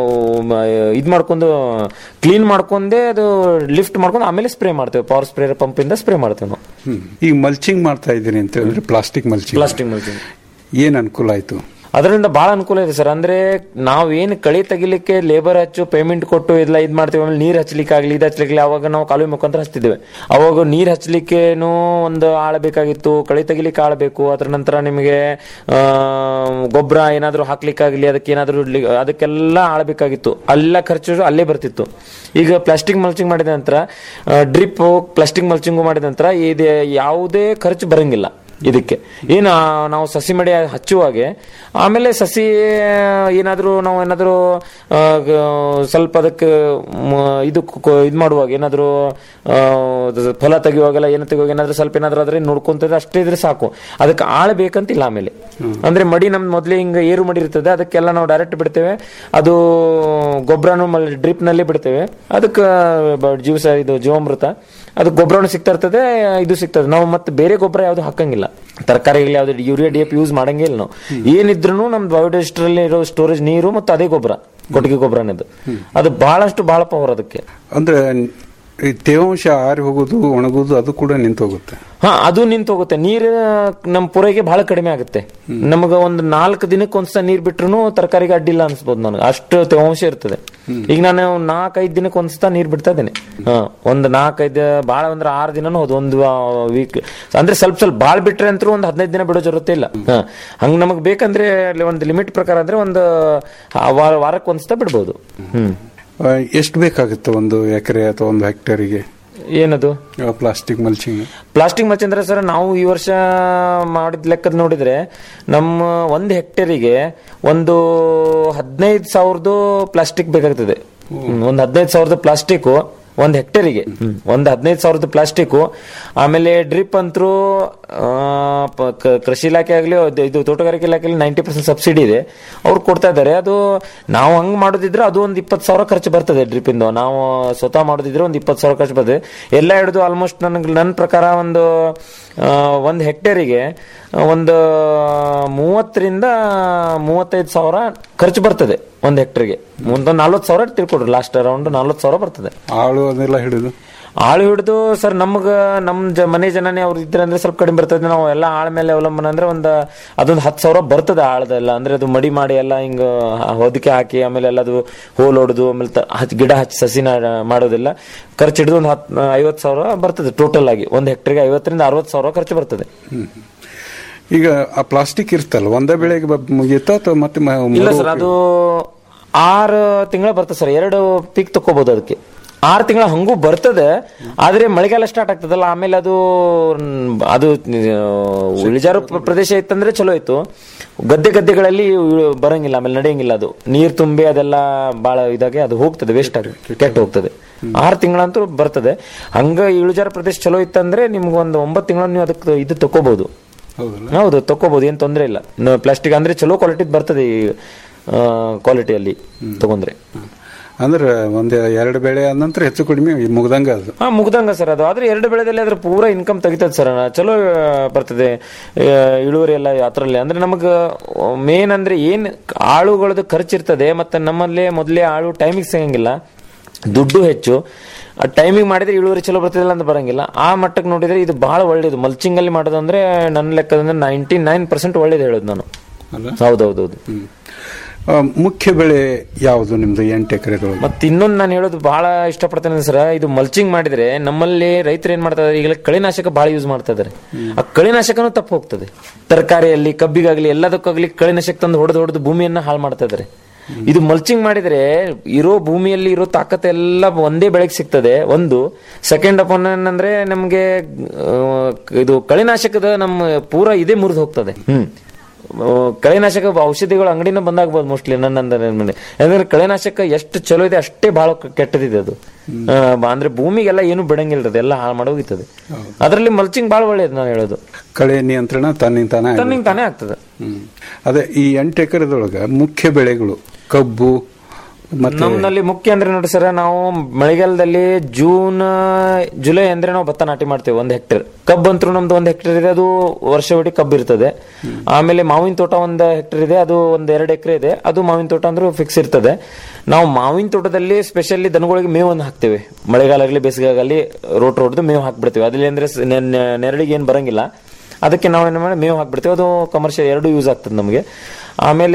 ಇದು ಮಾಡ್ಕೊಂಡು ಕ್ಲೀನ್ ಮಾಡ್ಕೊಂಡೆ ಅದು ಲಿಫ್ಟ್ ಮಾಡ್ಕೊಂಡು ಆಮೇಲೆ ಸ್ಪ್ರೇ ಮಾಡ್ತೇವೆ ಪವರ್ ಸ್ಪ್ರೇ ಪಂಪ್ ಇಂದ ಸ್ಪ್ರೇ ಮಾಡ್ತೇವೆ ನಾವು ಹ್ಮ್. ಈಗ ಮಲ್ಚಿಂಗ್ ಮಾಡ್ತಾ ಇದ್ದೀನಿ ಅಂತ ಹೇಳಿದ್ರೆ ಪ್ಲಾಸ್ಟಿಕ್ ಮಲ್ಚಿಂಗ್ ಪ್ಲಾಸ್ಟಿಕ್ ಮಲ್ಚಿಂಗ್ ಏನ್ ಅನುಕೂಲ ಆಯ್ತು ಅದರಿಂದ ಬಹಳ ಅನುಕೂಲ ಇದೆ ಸರ್ ಅಂದ್ರೆ ನಾವೇನು ಕಳೆ ತೆಗಿಲಿಕ್ಕೆ ಲೇಬರ್ ಹಚ್ಚು ಪೇಮೆಂಟ್ ಕೊಟ್ಟು ಎಲ್ಲ ಇದ್ ಮಾಡ್ತೀವಿ ಆಮೇಲೆ ನೀರ್ ಹಚ್ಚಲಿಕ್ಕೆ ಆಗ್ಲಿ ಇದು ಹಚ್ಚಲಿಕ್ಕೆ ಅವಾಗ ನಾವು ಕಾಲುವೆ ಮುಖಾಂತರ ಹಚ್ತಿದ್ದೇವೆ ಅವಾಗ ನೀರ್ ಹಚ್ಚಲಿಕ್ಕೇನು ಒಂದು ಆಳ ಬೇಕಾಗಿತ್ತು ಕಳೆ ತೆಗಿಲಿಕ್ಕೆ ಆಳ ಬೇಕು ಅದ್ರ ನಂತರ ನಿಮಗೆ ಆ, ಗೊಬ್ಬರ ಏನಾದ್ರು ಹಾಕ್ಲಿಕ್ಕಾಗ್ಲಿ ಅದಕ್ಕೆ ಏನಾದ್ರು ಇಡ್ಲಿ- ಅದಕ್ಕೆಲ್ಲ ಆಳ ಬೇಕಾಗಿತ್ತು ಎಲ್ಲ ಖರ್ಚು ಅಲ್ಲೇ ಬರ್ತಿತ್ತು ಈಗ ಪ್ಲಾಸ್ಟಿಕ್ ಮಲ್ಚಿಂಗ್ ಮಾಡಿದ ನಂತರ ಡ್ರಿಪ್ ಪ್ಲಾಸ್ಟಿಕ್ ಮಲ್ಚಿಂಗ್ ಮಾಡಿದ ನಂತರ ಇದು ಯಾವುದೇ ಖರ್ಚು ಬರಂಗಿಲ್ಲ ಇದಕ್ಕೆ ಏನು ಆ, ನಾವು ಸಸಿ ಮಡಿ ಹಚ್ಚುವಾಗೆ ಆಮೇಲೆ ಸಸಿ ಏನಾದರೂ ನಾವು ಏನಾದರೂ ಆ, ಗ- ಸ್ವಲ್ಪ ಅದಕ್ಕೆ ಮ, ಇದು ಕ- ಇದು ಮಾಡುವಾಗ ಏನಾದರೂ ಆ, ಅದು ಫಲ ತೆಗೆಯುವಾಗೆಲ್ಲ ಏನು ತೆಗೆಯುವಾಗ ಏನಾದರೂ ಸ್ವಲ್ಪ ಏನಾದರೂ ಆದ್ರೆ ನೋಡ್ಕೊಂತಿದ್ರೆ ಅಷ್ಟೇ ಇದ್ರೆ ಸಾಕು ಅದಕ್ಕೆ ಆಳ ಬೇಕಂತಿಲ್ಲ ಆಮೇಲೆ ಅಂದ್ರೆ ಮಡಿ ನಮ್ದು ಮೊದಲೇ ಹಿಂಗೆ ಏರು ಮಡಿ ಇರ್ತದೆ ಅದಕ್ಕೆಲ್ಲ ನಾವು ಡೈರೆಕ್ಟ್ ಬಿಡ್ತೇವೆ ಅದು ಗೊಬ್ಬರನು ಡ್ರಿಪ್ ನಲ್ಲಿ ಬಿಡ್ತೇವೆ ಅದಕ್ಕೆ ಬ- ಜೀವಸ ಇದು ಜೀವಾಮೃತ ಅದು ಗೊಬ್ಬರನು ಸಿಗ್ತಾ ಇರ್ತದೆ ಇದು ಸಿಗ್ತದೆ ನಾವು ಮತ್ತೆ ಬೇರೆ ಗೊಬ್ಬರ ಯಾವ್ದು ಹಾಕಂಗಿಲ್ಲ ತರಕಾರಿಗಳು ಯಾವ್ದು ಯೂರಿಯಾ ಡಿ ಎಫ್ ಯೂಸ್ ಮಾಡಂಗೇ ಇಲ್ಲ ನಾವು ಏನಿದ್ರು ನಮ್ದು ಬಯೋಡೈಸ್ಟರ್ ಅಲ್ಲಿ ಇರೋ ಸ್ಟೋರೇಜ್ ನೀರು ಮತ್ತು ಅದೇ ಗೊಬ್ಬರ ಕೊಟ್ಟಿಗೆ ಗೊಬ್ಬರನದು ಅದು ಬಹಳಷ್ಟು ಬಹಳ ಪವರ್ ಅದಕ್ಕೆ ಅಂದ್ರೆ ಈ ತೇವಾಂಶ ಆರಿ ಹೋಗೋದು ಒಣಗೋದು ಅದು ಕೂಡ ನಿಂತು ಹೋಗುತ್ತೆ ಹಾ ಅದು ನಿಂತು ಹೋಗುತ್ತೆ ನೀರು ನಮ್ಮ ಪೂರೈಕೆ ಬಹಳ ಕಡಿಮೆ ಆಗುತ್ತೆ ನಮಗ ಒಂದು ನಾಲ್ಕು ದಿನಕ್ಕೆ ಒಂದ್ಸಲ ನೀರ್ ಬಿಟ್ರು ತರಕಾರಿಗೆ ಅಡ್ಡಿಲ್ಲ ಅನ್ಸ್ಬೋದು ನನಗೆ ಅಷ್ಟು ತೇವಾಂಶ ಇರ್ತದೆ ಈಗ ನಾನು ನಾಲ್ಕೈದು ದಿನಕ್ಕೆ ಒಂದ್ಸಲ ನೀರ್ ಬಿಡ್ತಾ ಇದ್ದೇನೆ ಹಾ ಒಂದು ನಾಲ್ಕೈದು ಬಹಳ ಅಂದ್ರೆ ಆರು ದಿನನೂ ಹೋದ್ ಒಂದು ವೀಕ್ ಅಂದ್ರೆ ಸ್ವಲ್ಪ ಸ್ವಲ್ಪ ಬಾಳ್ ಬಿಟ್ರೆ ಅಂತೂ ಒಂದು ಹದಿನೈದು ದಿನ ಬಿಡೋ ಜರುರತೆ ಇಲ್ಲ ಹಾ ಹಂಗ ನಮಗ್ ಬೇಕಂದ್ರೆ ಅಲ್ಲಿ ಒಂದು ಲಿಮಿಟ್ ಪ್ರಕಾರ ಅಂದ್ರೆ ಒಂದು ಆ ವಾರ ವಾರಕ್ಕೆ ಒಂದ್ಸಲ ಬಿಡ್ಬೋದು ಹ್ಮ್ ಎಷ್ಟು ಬೇಕಾಗುತ್ತೆ ಒಂದು ಎಕರೆ ಅಥವಾ ಒಂದು ಹೆಕ್ಟೇರಿಗೆ ಏನದು ಪ್ಲಾಸ್ಟಿಕ್ ಮಲ್ಚಿಂಗ್ ಪ್ಲಾಸ್ಟಿಕ್ ಮಲ್ಚ್ ಅಂದ್ರೆ ಸರ್ ನಾವು ಈ ವರ್ಷ ಮಾಡಿದ ಲೆಕ್ಕದ ನೋಡಿದ್ರೆ ನಮ್ಮ ಒಂದು ಹೆಕ್ಟೇರಿಗೆ ಒಂದು ಹದಿನೈದು ಸಾವಿರದ್ದು ಪ್ಲಾಸ್ಟಿಕ್ ಬೇಕಾಗ್ತದೆ ಒಂದು ಹದಿನೈದು ಸಾವಿರದ ಪ್ಲಾಸ್ಟಿಕ್ ಒಂದು ಹೆಕ್ಟೇರಿಗೆ ಒಂದು ಹದಿನೈದು ಸಾವಿರದ ಪ್ಲಾಸ್ಟಿಕ್ ಆಮೇಲೆ ಡ್ರಿಪ್ ಅಂತರೂ ಕೃಷಿ ಇಲಾಖೆ ಆಗಲಿ ಇದು ತೋಟಗಾರಿಕೆ ಇಲಾಖೆಯಲ್ಲಿ ನೈಂಟಿ ಪರ್ಸೆಂಟ್ ಸಬ್ಸಿಡಿ ಇದೆ ಅವ್ರು ಕೊಡ್ತಾ ಇದ್ದಾರೆ ಅದು ನಾವು ಹಂಗ್ ಮಾಡೋದಿದ್ರೆ ಅದು ಒಂದು ಇಪ್ಪತ್ತು ಸಾವಿರ ಖರ್ಚು ಬರ್ತದೆ ಡ್ರಿಪ್ ಇಂದು ನಾವು ಸ್ವತಃ ಮಾಡೋದಿದ್ರೆ ಒಂದು ಇಪ್ಪತ್ತು ಸಾವಿರ ಖರ್ಚು ಬರ್ತದೆ ಎಲ್ಲ ಹಿಡಿದು ಆಲ್ಮೋಸ್ಟ್ ನನಗೆ ನನ್ನ ಪ್ರಕಾರ ಒಂದು ಆ, ಒಂದು ಹೆಕ್ಟೇರಿಗೆ ಒಂದು ಮೂವತ್ತರಿಂದ ಮೂವತ್ತೈದು ಸಾವಿರ ಖರ್ಚು ಬರ್ತದೆ ಒಂದು ಹೆಕ್ಟೇರ್ಗೆ ಒಂದು ನಲ್ವತ್ತು ಸಾವಿರ ತಿಳ್ಕೊಡ್ರಿ ಲಾಸ್ಟ್ ಅರೌಂಡ್ ನಲ್ವತ್ತು ಸಾವಿರ ಬರ್ತದೆ ಆಳು ಅದೆಲ್ಲ ಹಿಡಿದು ಆಳು ಹಿಡಿದು ಸರ್ ನಮ್ಗ ನಮ್ ಜ ಮನೆ ಜನನೇ ಅವ್ರು ಇದ್ರೆ ಅಂದ್ರೆ ಸ್ವಲ್ಪ ಕಡಿಮೆ ಬರ್ತದೆ ನಾವು ಎಲ್ಲ ಆಳ ಮೇಲೆ ಅವಲಂಬನ ಅಂದ್ರೆ ಒಂದು ಅದೊಂದು ಹತ್ತು ಸಾವಿರ ಬರ್ತದೆ ಆಳದೆಲ್ಲ ಅಂದ್ರೆ ಅದು ಮಡಿ ಮಾಡಿ ಎಲ್ಲ ಹಿಂಗ ಹೊದಿಕೆ ಹಾಕಿ ಆಮೇಲೆ ಎಲ್ಲ ಅದು ಹೋಲ್ ಹೊಡೆದು ಆಮೇಲೆ ತ- ಹಚ್ಚಿ ಗಿಡ ಹಚ್ಚಿ ಸಸಿನ ಮಾಡೋದಿಲ್ಲ ಖರ್ಚು ಹಿಡಿದು ಒಂದು ಹತ್ತು ಐವತ್ತು ಸಾವಿರ ಬರ್ತದೆ ಟೋಟಲ್ ಆಗಿ ಒಂದು ಹೆಕ್ಟರ್ಗೆ ಐವತ್ತರಿಂದ ಅರವತ್ತು ಸಾವಿರ ಖರ್ಚು ಬರ್ತದೆ ಈಗ ಆ ಪ್ಲಾಸ್ಟಿಕ್ ಇರ್ತಲ್ಲ ಒಂದೇ ಬೆಳೆಗೆ ಬ- ಮುಗೀತಾ ಅಥವಾ ಮತ್ತೆ ಮ- ಇಲ್ಲ ಮರು- ಸರ್ ಅದು ಆರು ತಿಂಗಳ ಬರ್ತದೆ ಸರ್ ಎರಡು ಪೀಕ್ ತಕೋಬಹುದು ಅದಕ್ಕೆ ಆರು ತಿಂಗಳ ಹಂಗೂ ಬರ್ತದೆ ಆದ್ರೆ ಮಳೆಗಾಲ ಸ್ಟಾರ್ಟ್ ಆಗ್ತದಲ್ಲ ಆಮೇಲೆ ಅದು ಮ್, ಅದು ಆ, ಇಳಿಜಾರು ಪ್ರ- ಪ್ರದೇಶ ಇತ್ತಂದ್ರೆ ಚಲೋ ಇತ್ತು ಗದ್ದೆ ಗದ್ದೆಗಳಲ್ಲಿ ಇಳು- ಬರಂಗಿಲ್ಲ ಆಮೇಲೆ ನಡೆಯಂಗಿಲ್ಲ ಅದು ನೀರ್ ತುಂಬಿ ಅದೆಲ್ಲ ಬಹಳ ಇದಾಗಿ ಅದು ಹೋಗ್ತದೆ ವೇಸ್ಟ್ ಆಗಿ ಕೆಟ್ಟ ಹೋಗ್ತದೆ ಆರು ತಿಂಗಳಂತೂ ಬರ್ತದೆ ಹಂಗ ಇಳಿಜಾರು ಪ್ರದೇಶ ಚಲೋ ಇತ್ತಂದ್ರೆ ನಿಮ್ಗೆ ಒಂದು ಒಂಬತ್ತು ತಿಂಗಳ ನೀವು ಅದಕ್ಕೆ ಇದು ತಕೋಬಹುದು ಹೌದಲ್ಲ ಹೌದು ತಕೋಬಹುದು ಏನ್ ತೊಂದರೆ ಇಲ್ಲ ಪ್ಲಾಸ್ಟಿಕ್ ಅಂದ್ರೆ ಚಲೋ ಕ್ವಾಲಿಟಿ ಬರ್ತದೆ ಈ ಕ್ವಾಲಿಟಿಯಲ್ಲಿ ತಗೊಂಡ್ರೆ ಅಂದ್ರೆ ಒಂದ್ ಎರಡು ಬೆಳೆ ಆದ ನಂತರ ಹೆಚ್ಚು ಕಡಿಮೆ ಮುಗ್ದಂಗ ಅದು ಹಾ ಮುಗ್ದಂಗ ಸರ್ ಅದು ಆದ್ರೆ ಎರಡು ಬೆಳೆದಲ್ಲಿ ಅದ್ರ ಪೂರ ಇನ್ಕಮ್ ತೆಗಿತದೆ ಸರ್ ಚಲೋ ಆ, ಬರ್ತದೆ ಆ, ಇಳುವರಿ ಎಲ್ಲ ಅದ್ರಲ್ಲಿ ಅಂದ್ರೆ ನಮಗ ಮೇನ್ ಅಂದ್ರೆ ಏನ್ ಆಳುಗಳದ್ದು ಖರ್ಚಿರ್ತದೆ ಮತ್ತೆ ನಮ್ಮಲ್ಲೇ ಮೊದಲೇ ಆಳು ಟೈಮಿಗೆ ಸಿಗಂಗಿಲ್ಲ ದುಡ್ಡು ಹೆಚ್ಚು ಆ ಟೈಮಿಂಗ್ ಮಾಡಿದ್ರೆ ಇಳುವರಿ ಚಲೋ ಬರ್ತಿದಿಲ್ಲ ಅಂತ ಬರಂಗಿಲ್ಲ ಆ ಮಟ್ಟಕ್ಕೆ ನೋಡಿದ್ರೆ ಇದು ಬಹಳ ಒಳ್ಳೇದು ಮಲ್ಚಿಂಗ್ ಅಲ್ಲಿ ಮಾಡೋದಂದ್ರೆ ನನ್ನ ಲೆಕ್ಕದಂದ್ರೆ ನೈಂಟಿ ನೈನ್ ಪರ್ಸೆಂಟ್ ಒಳ್ಳೇದು ಹೇಳೋದು ನಾನು ಅಲ್ಲ ಹೌದೌದೌದು ಹ್ಮ್. ಆ, ಮುಖ್ಯ ಬೆಳೆ ಯಾವುದು ನಿಮ್ದು ಎಂಟು ಎಕರೆದೊಳಗೆ ಮತ್ತೆ ಇನ್ನೊಂದು ನಾನು ಹೇಳೋದು ಬಹಳ ಇಷ್ಟಪಡ್ತೇನೆ ಸರ್ ಇದು ಮಲ್ಚಿಂಗ್ ಮಾಡಿದ್ರೆ ನಮ್ಮಲ್ಲಿ ರೈತರು ಏನ್ ಮಾಡ್ತಾ ಇದಾರೆ ಈಗ ಕಳೆನಾಶಕ ಬಹಳ ಯೂಸ್ ಮಾಡ್ತಾ ಇದಾರೆ ಆ ಕಳೆನಾಶಕನೂ ತಪ್ಪು ಹೋಗ್ತದೆ ತರಕಾರಿಯಲ್ಲಿ ಕಬ್ಬಿಗಾಗ್ಲಿ ಎಲ್ಲದಕ್ಕಾಗ್ಲಿ ಕಳೆನಾಶಕ ತಂದು ಹೊಡೆದು ಹೊಡೆದು ಭೂಮಿಯನ್ನ ಹಾಳು ಮಾಡ್ತಾ ಇದಾರೆ ಇದು ಮಲ್ಚಿಂಗ್ ಮಾಡಿದ್ರೆ ಇರೋ ಭೂಮಿಯಲ್ಲಿ ಇರೋ ತಾಕತ್ ಎಲ್ಲ ಒಂದೇ ಬೆಳೆಗೆ ಸಿಗ್ತದೆ ಒಂದು ಸೆಕೆಂಡ್ ಅಪ್ ಅಂದ್ರೆ ನಮ್ಗೆ ಆ, ಇದು ಕಳೆನಾಶಕದ ನಮ್ಮ ಪೂರ ಇದೇ ಮುರಿದು ಹೋಗ್ತದೆ ಹ್ಮ್ ಆ, ಕಳೆನಾಶಕ ಔಷಧಿಗಳು ಅಂಗಡಿನ ಬಂದಾಗ್ಬೋದು ಮೋಸ್ಟ್ಲಿ ನನ್ನ ಅಂದಾನೆ. ಯಾಕಂದ್ರೆ ಕಳೆನಾಶಕ ಎಷ್ಟು ಚಲೋ ಇದೆ ಅಷ್ಟೇ ಬಹಳ ಕ- ಕೆಟ್ಟದಿದೆ ಅದು ಆ, ಅಂದ್ರೆ ಭೂಮಿಗೆಲ್ಲ ಏನು ಬಿಡಂಗಿಲ್ಲ ಎಲ್ಲ ಹಾಳು ಮಾಡೋಗಿರ್ತದೆ ಅದರಲ್ಲಿ ಮಲ್ಚಿಂಗ್ ಬಹಳ ಒಳ್ಳೇದು ನಾನು ಹೇಳೋದು ಕಳೆ ನಿಯಂತ್ರಣ ತನ್ನಿಂತಾನೆ ಆಗುತ್ತೆ. ತನ್ನಿಂಗ್ ತಾನೇ ಆಗ್ತದೆ ಹ್ಮ್ ಅದೇ ಈ ಎಂಟು ಎಕರೆದೊಳಗ ಮುಖ್ಯ ಬೆಳೆಗಳು ಕಬ್ಬು ಮತ್ತೆ ನಮ್ಮಲ್ಲಿ ಮುಖ್ಯ ಅಂದ್ರೆ ನೋಡಿ ಸರ್ ನಾವು ಮಳೆಗಾಲದಲ್ಲಿ ಜೂನ್ ಜುಲೈ ಅಂದ್ರೆ ನಾವು ಭತ್ತ ನಾಟಿ ಮಾಡ್ತೇವೆ ಒಂದು ಹೆಕ್ಟೇರ್ ಕಬ್ಬು ಅಂತೂ ನಮ್ದು ಒಂದು ಹೆಕ್ಟೇರ್ ಇದೆ ಅದು ವರ್ಷವಿಡೀ ಕಬ್ಬು ಇರ್ತದೆ ಆಮೇಲೆ ಮಾವಿನ ತೋಟ ಒಂದು ಹೆಕ್ಟೇರ್ ಇದೆ ಅದು ಒಂದ್ ಎರಡು ಎಕರೆ ಇದೆ ಅದು ಮಾವಿನ ತೋಟ ಅಂದ್ರೆ ಫಿಕ್ಸ್ ಇರ್ತದೆ ನಾವು ಮಾವಿನ ತೋಟದಲ್ಲಿ ಸ್ಪೆಷಲಿ ದನಗಳಿಗೆ ಮೇವನ್ನು ಹಾಕ್ತೇವೆ ಮಳೆಗಾಲ ಆಗಲಿ ಬೇಸಿಗೆಗಾಗಲಿ ರೋಟ್ ಹೊಡೆದು ಮೇವು ಹಾಕ್ಬಿಡ್ತೇವೆ ಅದ್ರಲ್ಲಿ ಅಂದ್ರೆ ಸ- ನೆ- ನೆ- ನೆರಳಿಗೆ ಏನು ಬರಂಗಿಲ್ಲ ಅದಕ್ಕೆ ನಾವು ಏನು ಮಾಡಿ ಮೇವು ಹಾಕ್ಬಿಡ್ತೇವೆ ಅದು ಕಮರ್ಷಿಯಲ್ ಎರಡು ಯೂಸ್ ಆಗ್ತದೆ ನಮಗೆ ಆಮೇಲೆ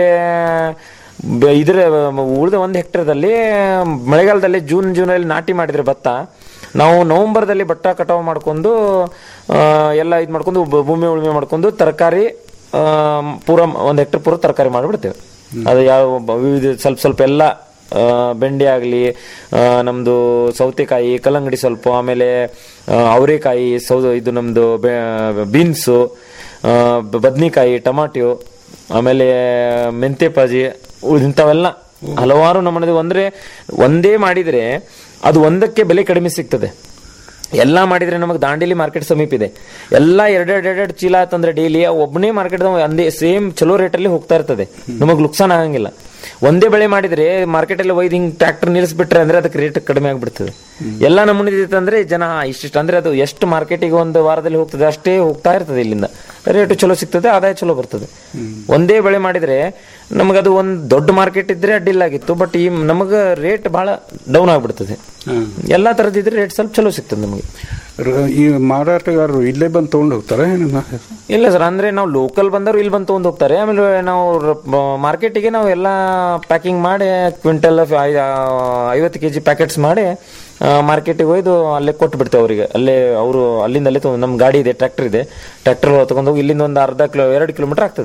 ಬ- ಇದ್ರ ಉಳಿದ ಒಂದು ಹೆಕ್ಟೇರ್ದಲ್ಲಿ ಮಳೆಗಾಲದಲ್ಲಿ ಜೂನ್ ಜೂನಲ್ಲಿ ನಾಟಿ ಮಾಡಿದ್ರೆ ಭತ್ತ ನಾವು ನವೆಂಬರ್ದಲ್ಲಿ ಭತ್ತ ಕಟಾವು ಮಾಡ್ಕೊಂಡು ಆ, ಎಲ್ಲ ಇದು ಮಾಡ್ಕೊಂಡು ಭೂ- ಭೂಮಿ ಉಳುಮೆ ಮಾಡ್ಕೊಂಡು ತರಕಾರಿ ಆ, ಪೂರ ಒಂದು ಹೆಕ್ಟೇರ್ ಪೂರ ತರಕಾರಿ ಮಾಡಿಬಿಡ್ತೇವೆ ಅದು ಯಾವ ಬ- ವಿವಿಧ ಸ್ವಲ್ಪ ಸ್ವಲ್ಪ ಎಲ್ಲ ಆ, ಬೆಂಡೆ ಆಗಲಿ ನಮ್ಮದು ಸೌತೆಕಾಯಿ ಕಲ್ಲಂಗಡಿ ಸ್ವಲ್ಪ ಆಮೇಲೆ ಆ, ಅವರೆಕಾಯಿ ಸೌ ಇದು ನಮ್ಮದು ಬೀನ್ಸು ಬದ್ನಿಕಾಯಿ ಟಮಾಟೊ ಆಮೇಲೆ ಮೆಂತೆ ಪಾಜಿ ಉಳ್- ಇಂಥವೆಲ್ಲ ಹಲವಾರು ನಮ್ಮದು ಅಂದ್ರೆ ಒಂದೇ ಮಾಡಿದ್ರೆ ಅದು ಒಂದಕ್ಕೆ ಬೆಲೆ ಕಡಿಮೆ ಸಿಗ್ತದೆ ಎಲ್ಲ ಮಾಡಿದ್ರೆ ನಮಗೆ ದಾಂಡೇಲಿ ಮಾರ್ಕೆಟ್ ಸಮೀಪ ಇದೆ ಎಲ್ಲ ಎರಡೆರಡು ಎರಡೆರಡು ಚೀಲ ಆತಂದ್ರೆ ಡೈಲಿ ಒಬ್ಬನೇ ಮಾರ್ಕೆಟ್ ಒಂದೇ ಸೇಮ್ ಚಲೋ ರೇಟಲ್ಲಿ ಹೋಗ್ತಾ ಇರ್ತದೆ ನಮಗೆ ನುಕ್ಸಾನ್ ಆಗಂಗಿಲ್ಲ ಒಂದೇ ಬೆಳೆ ಮಾಡಿದ್ರೆ ಮಾರ್ಕೆಟ್ ಅಲ್ಲಿ ಒಯ್ದು ಹಿಂಗ್ ಟ್ರಾಕ್ಟರ್ ನಿಲ್ಲಿಸ್ಬಿಟ್ರೆ ಅಂದ್ರೆ ಅದಕ್ಕೆ ರೇಟ್ ಕಡಿಮೆ ಆಗ್ಬಿಡ್ತದೆ ಎಲ್ಲ ನಮೂನಿ ಅಂದ್ರೆ ಜನ ಇಷ್ಟಿಷ್ಟು ಅಂದ್ರೆ ಅದು ಎಷ್ಟು ಮಾರ್ಕೆಟಿಗೆ ಒಂದು ವಾರದಲ್ಲಿ ಹೋಗ್ತದೆ ಅಷ್ಟೇ ಹೋಗ್ತಾ ಇರ್ತದೆ ಇಲ್ಲಿಂದ ರೇಟ್ ಚಲೋ ಸಿಗ್ತದೆ ಆದಾಯ ಚಲೋ ಬರ್ತದೆ ಒಂದೇ ಬೆಳೆ ಮಾಡಿದ್ರೆ ನಮಗದು ಒಂದು ದೊಡ್ಡ ಮಾರ್ಕೆಟ್ ಇದ್ರೆ ಅಡ್ಡಿಲ್ಲ ಆಗಿತ್ತು ಬಟ್ ಈ ನಮಗ ರೇಟ್ ಬಹಳ ಡೌನ್ ಆಗ್ಬಿಡ್ತದೆ ಎಲ್ಲಾ ತರದಿದ್ರೆ ರೇಟ್ ಸ್ವಲ್ಪ ಚಲೋ ಸಿಗ್ತದೆ ನಮಗೆ ರ- ಈ ಮಾರಾಟಗಾರರು ಇಲ್ಲೇ ಬಂದು ತಗೊಂಡು ಹೋಗ್ತಾರೆ ಇಲ್ಲ ಸರ್ ಅಂದ್ರೆ ನಾವು ಲೋಕಲ್ ಬಂದವರು ಇಲ್ಲಿ ಬಂದು ತಗೊಂಡ್ ಹೋಗ್ತಾರೆ ಆಮೇಲೆ ನಾವು ಮಾರ್ಕೆಟಿಗೆ ನಾವು ಎಲ್ಲ ಪ್ಯಾಕಿಂಗ್ ಮಾಡಿ ಕ್ವಿಂಟಲ್ ಐವತ್ತು ಕೆಜಿ ಪ್ಯಾಕೆಟ್ಸ್ ಮಾಡಿ ಮಾರ್ಕೆಟಿಗೆ ಒಯ್ದು ಅಲ್ಲೇ ಕೊಟ್ಟು ಬಿಡ್ತೇವೆ ಅವರಿಗೆ ಅಲ್ಲೇ ಅವರು ಅಲ್ಲಿಂದ ಅಲ್ಲೇ ತಗೊಂಡು ನಮ್ಮ ಗಾಡಿ ಇದೆ ಟ್ರ್ಯಾಕ್ಟರ್ ಇದೆ ಟ್ರ್ಯಾಕ್ಟರ್ ತಗೊಂಡು ಹೋಗಿ ಇಲ್ಲಿಂದ ಒಂದು ಅರ್ಧ ಕಿಲೋ ಎರಡು ಕಿಲೋಮೀಟರ್ ಆಗ್ತದೆ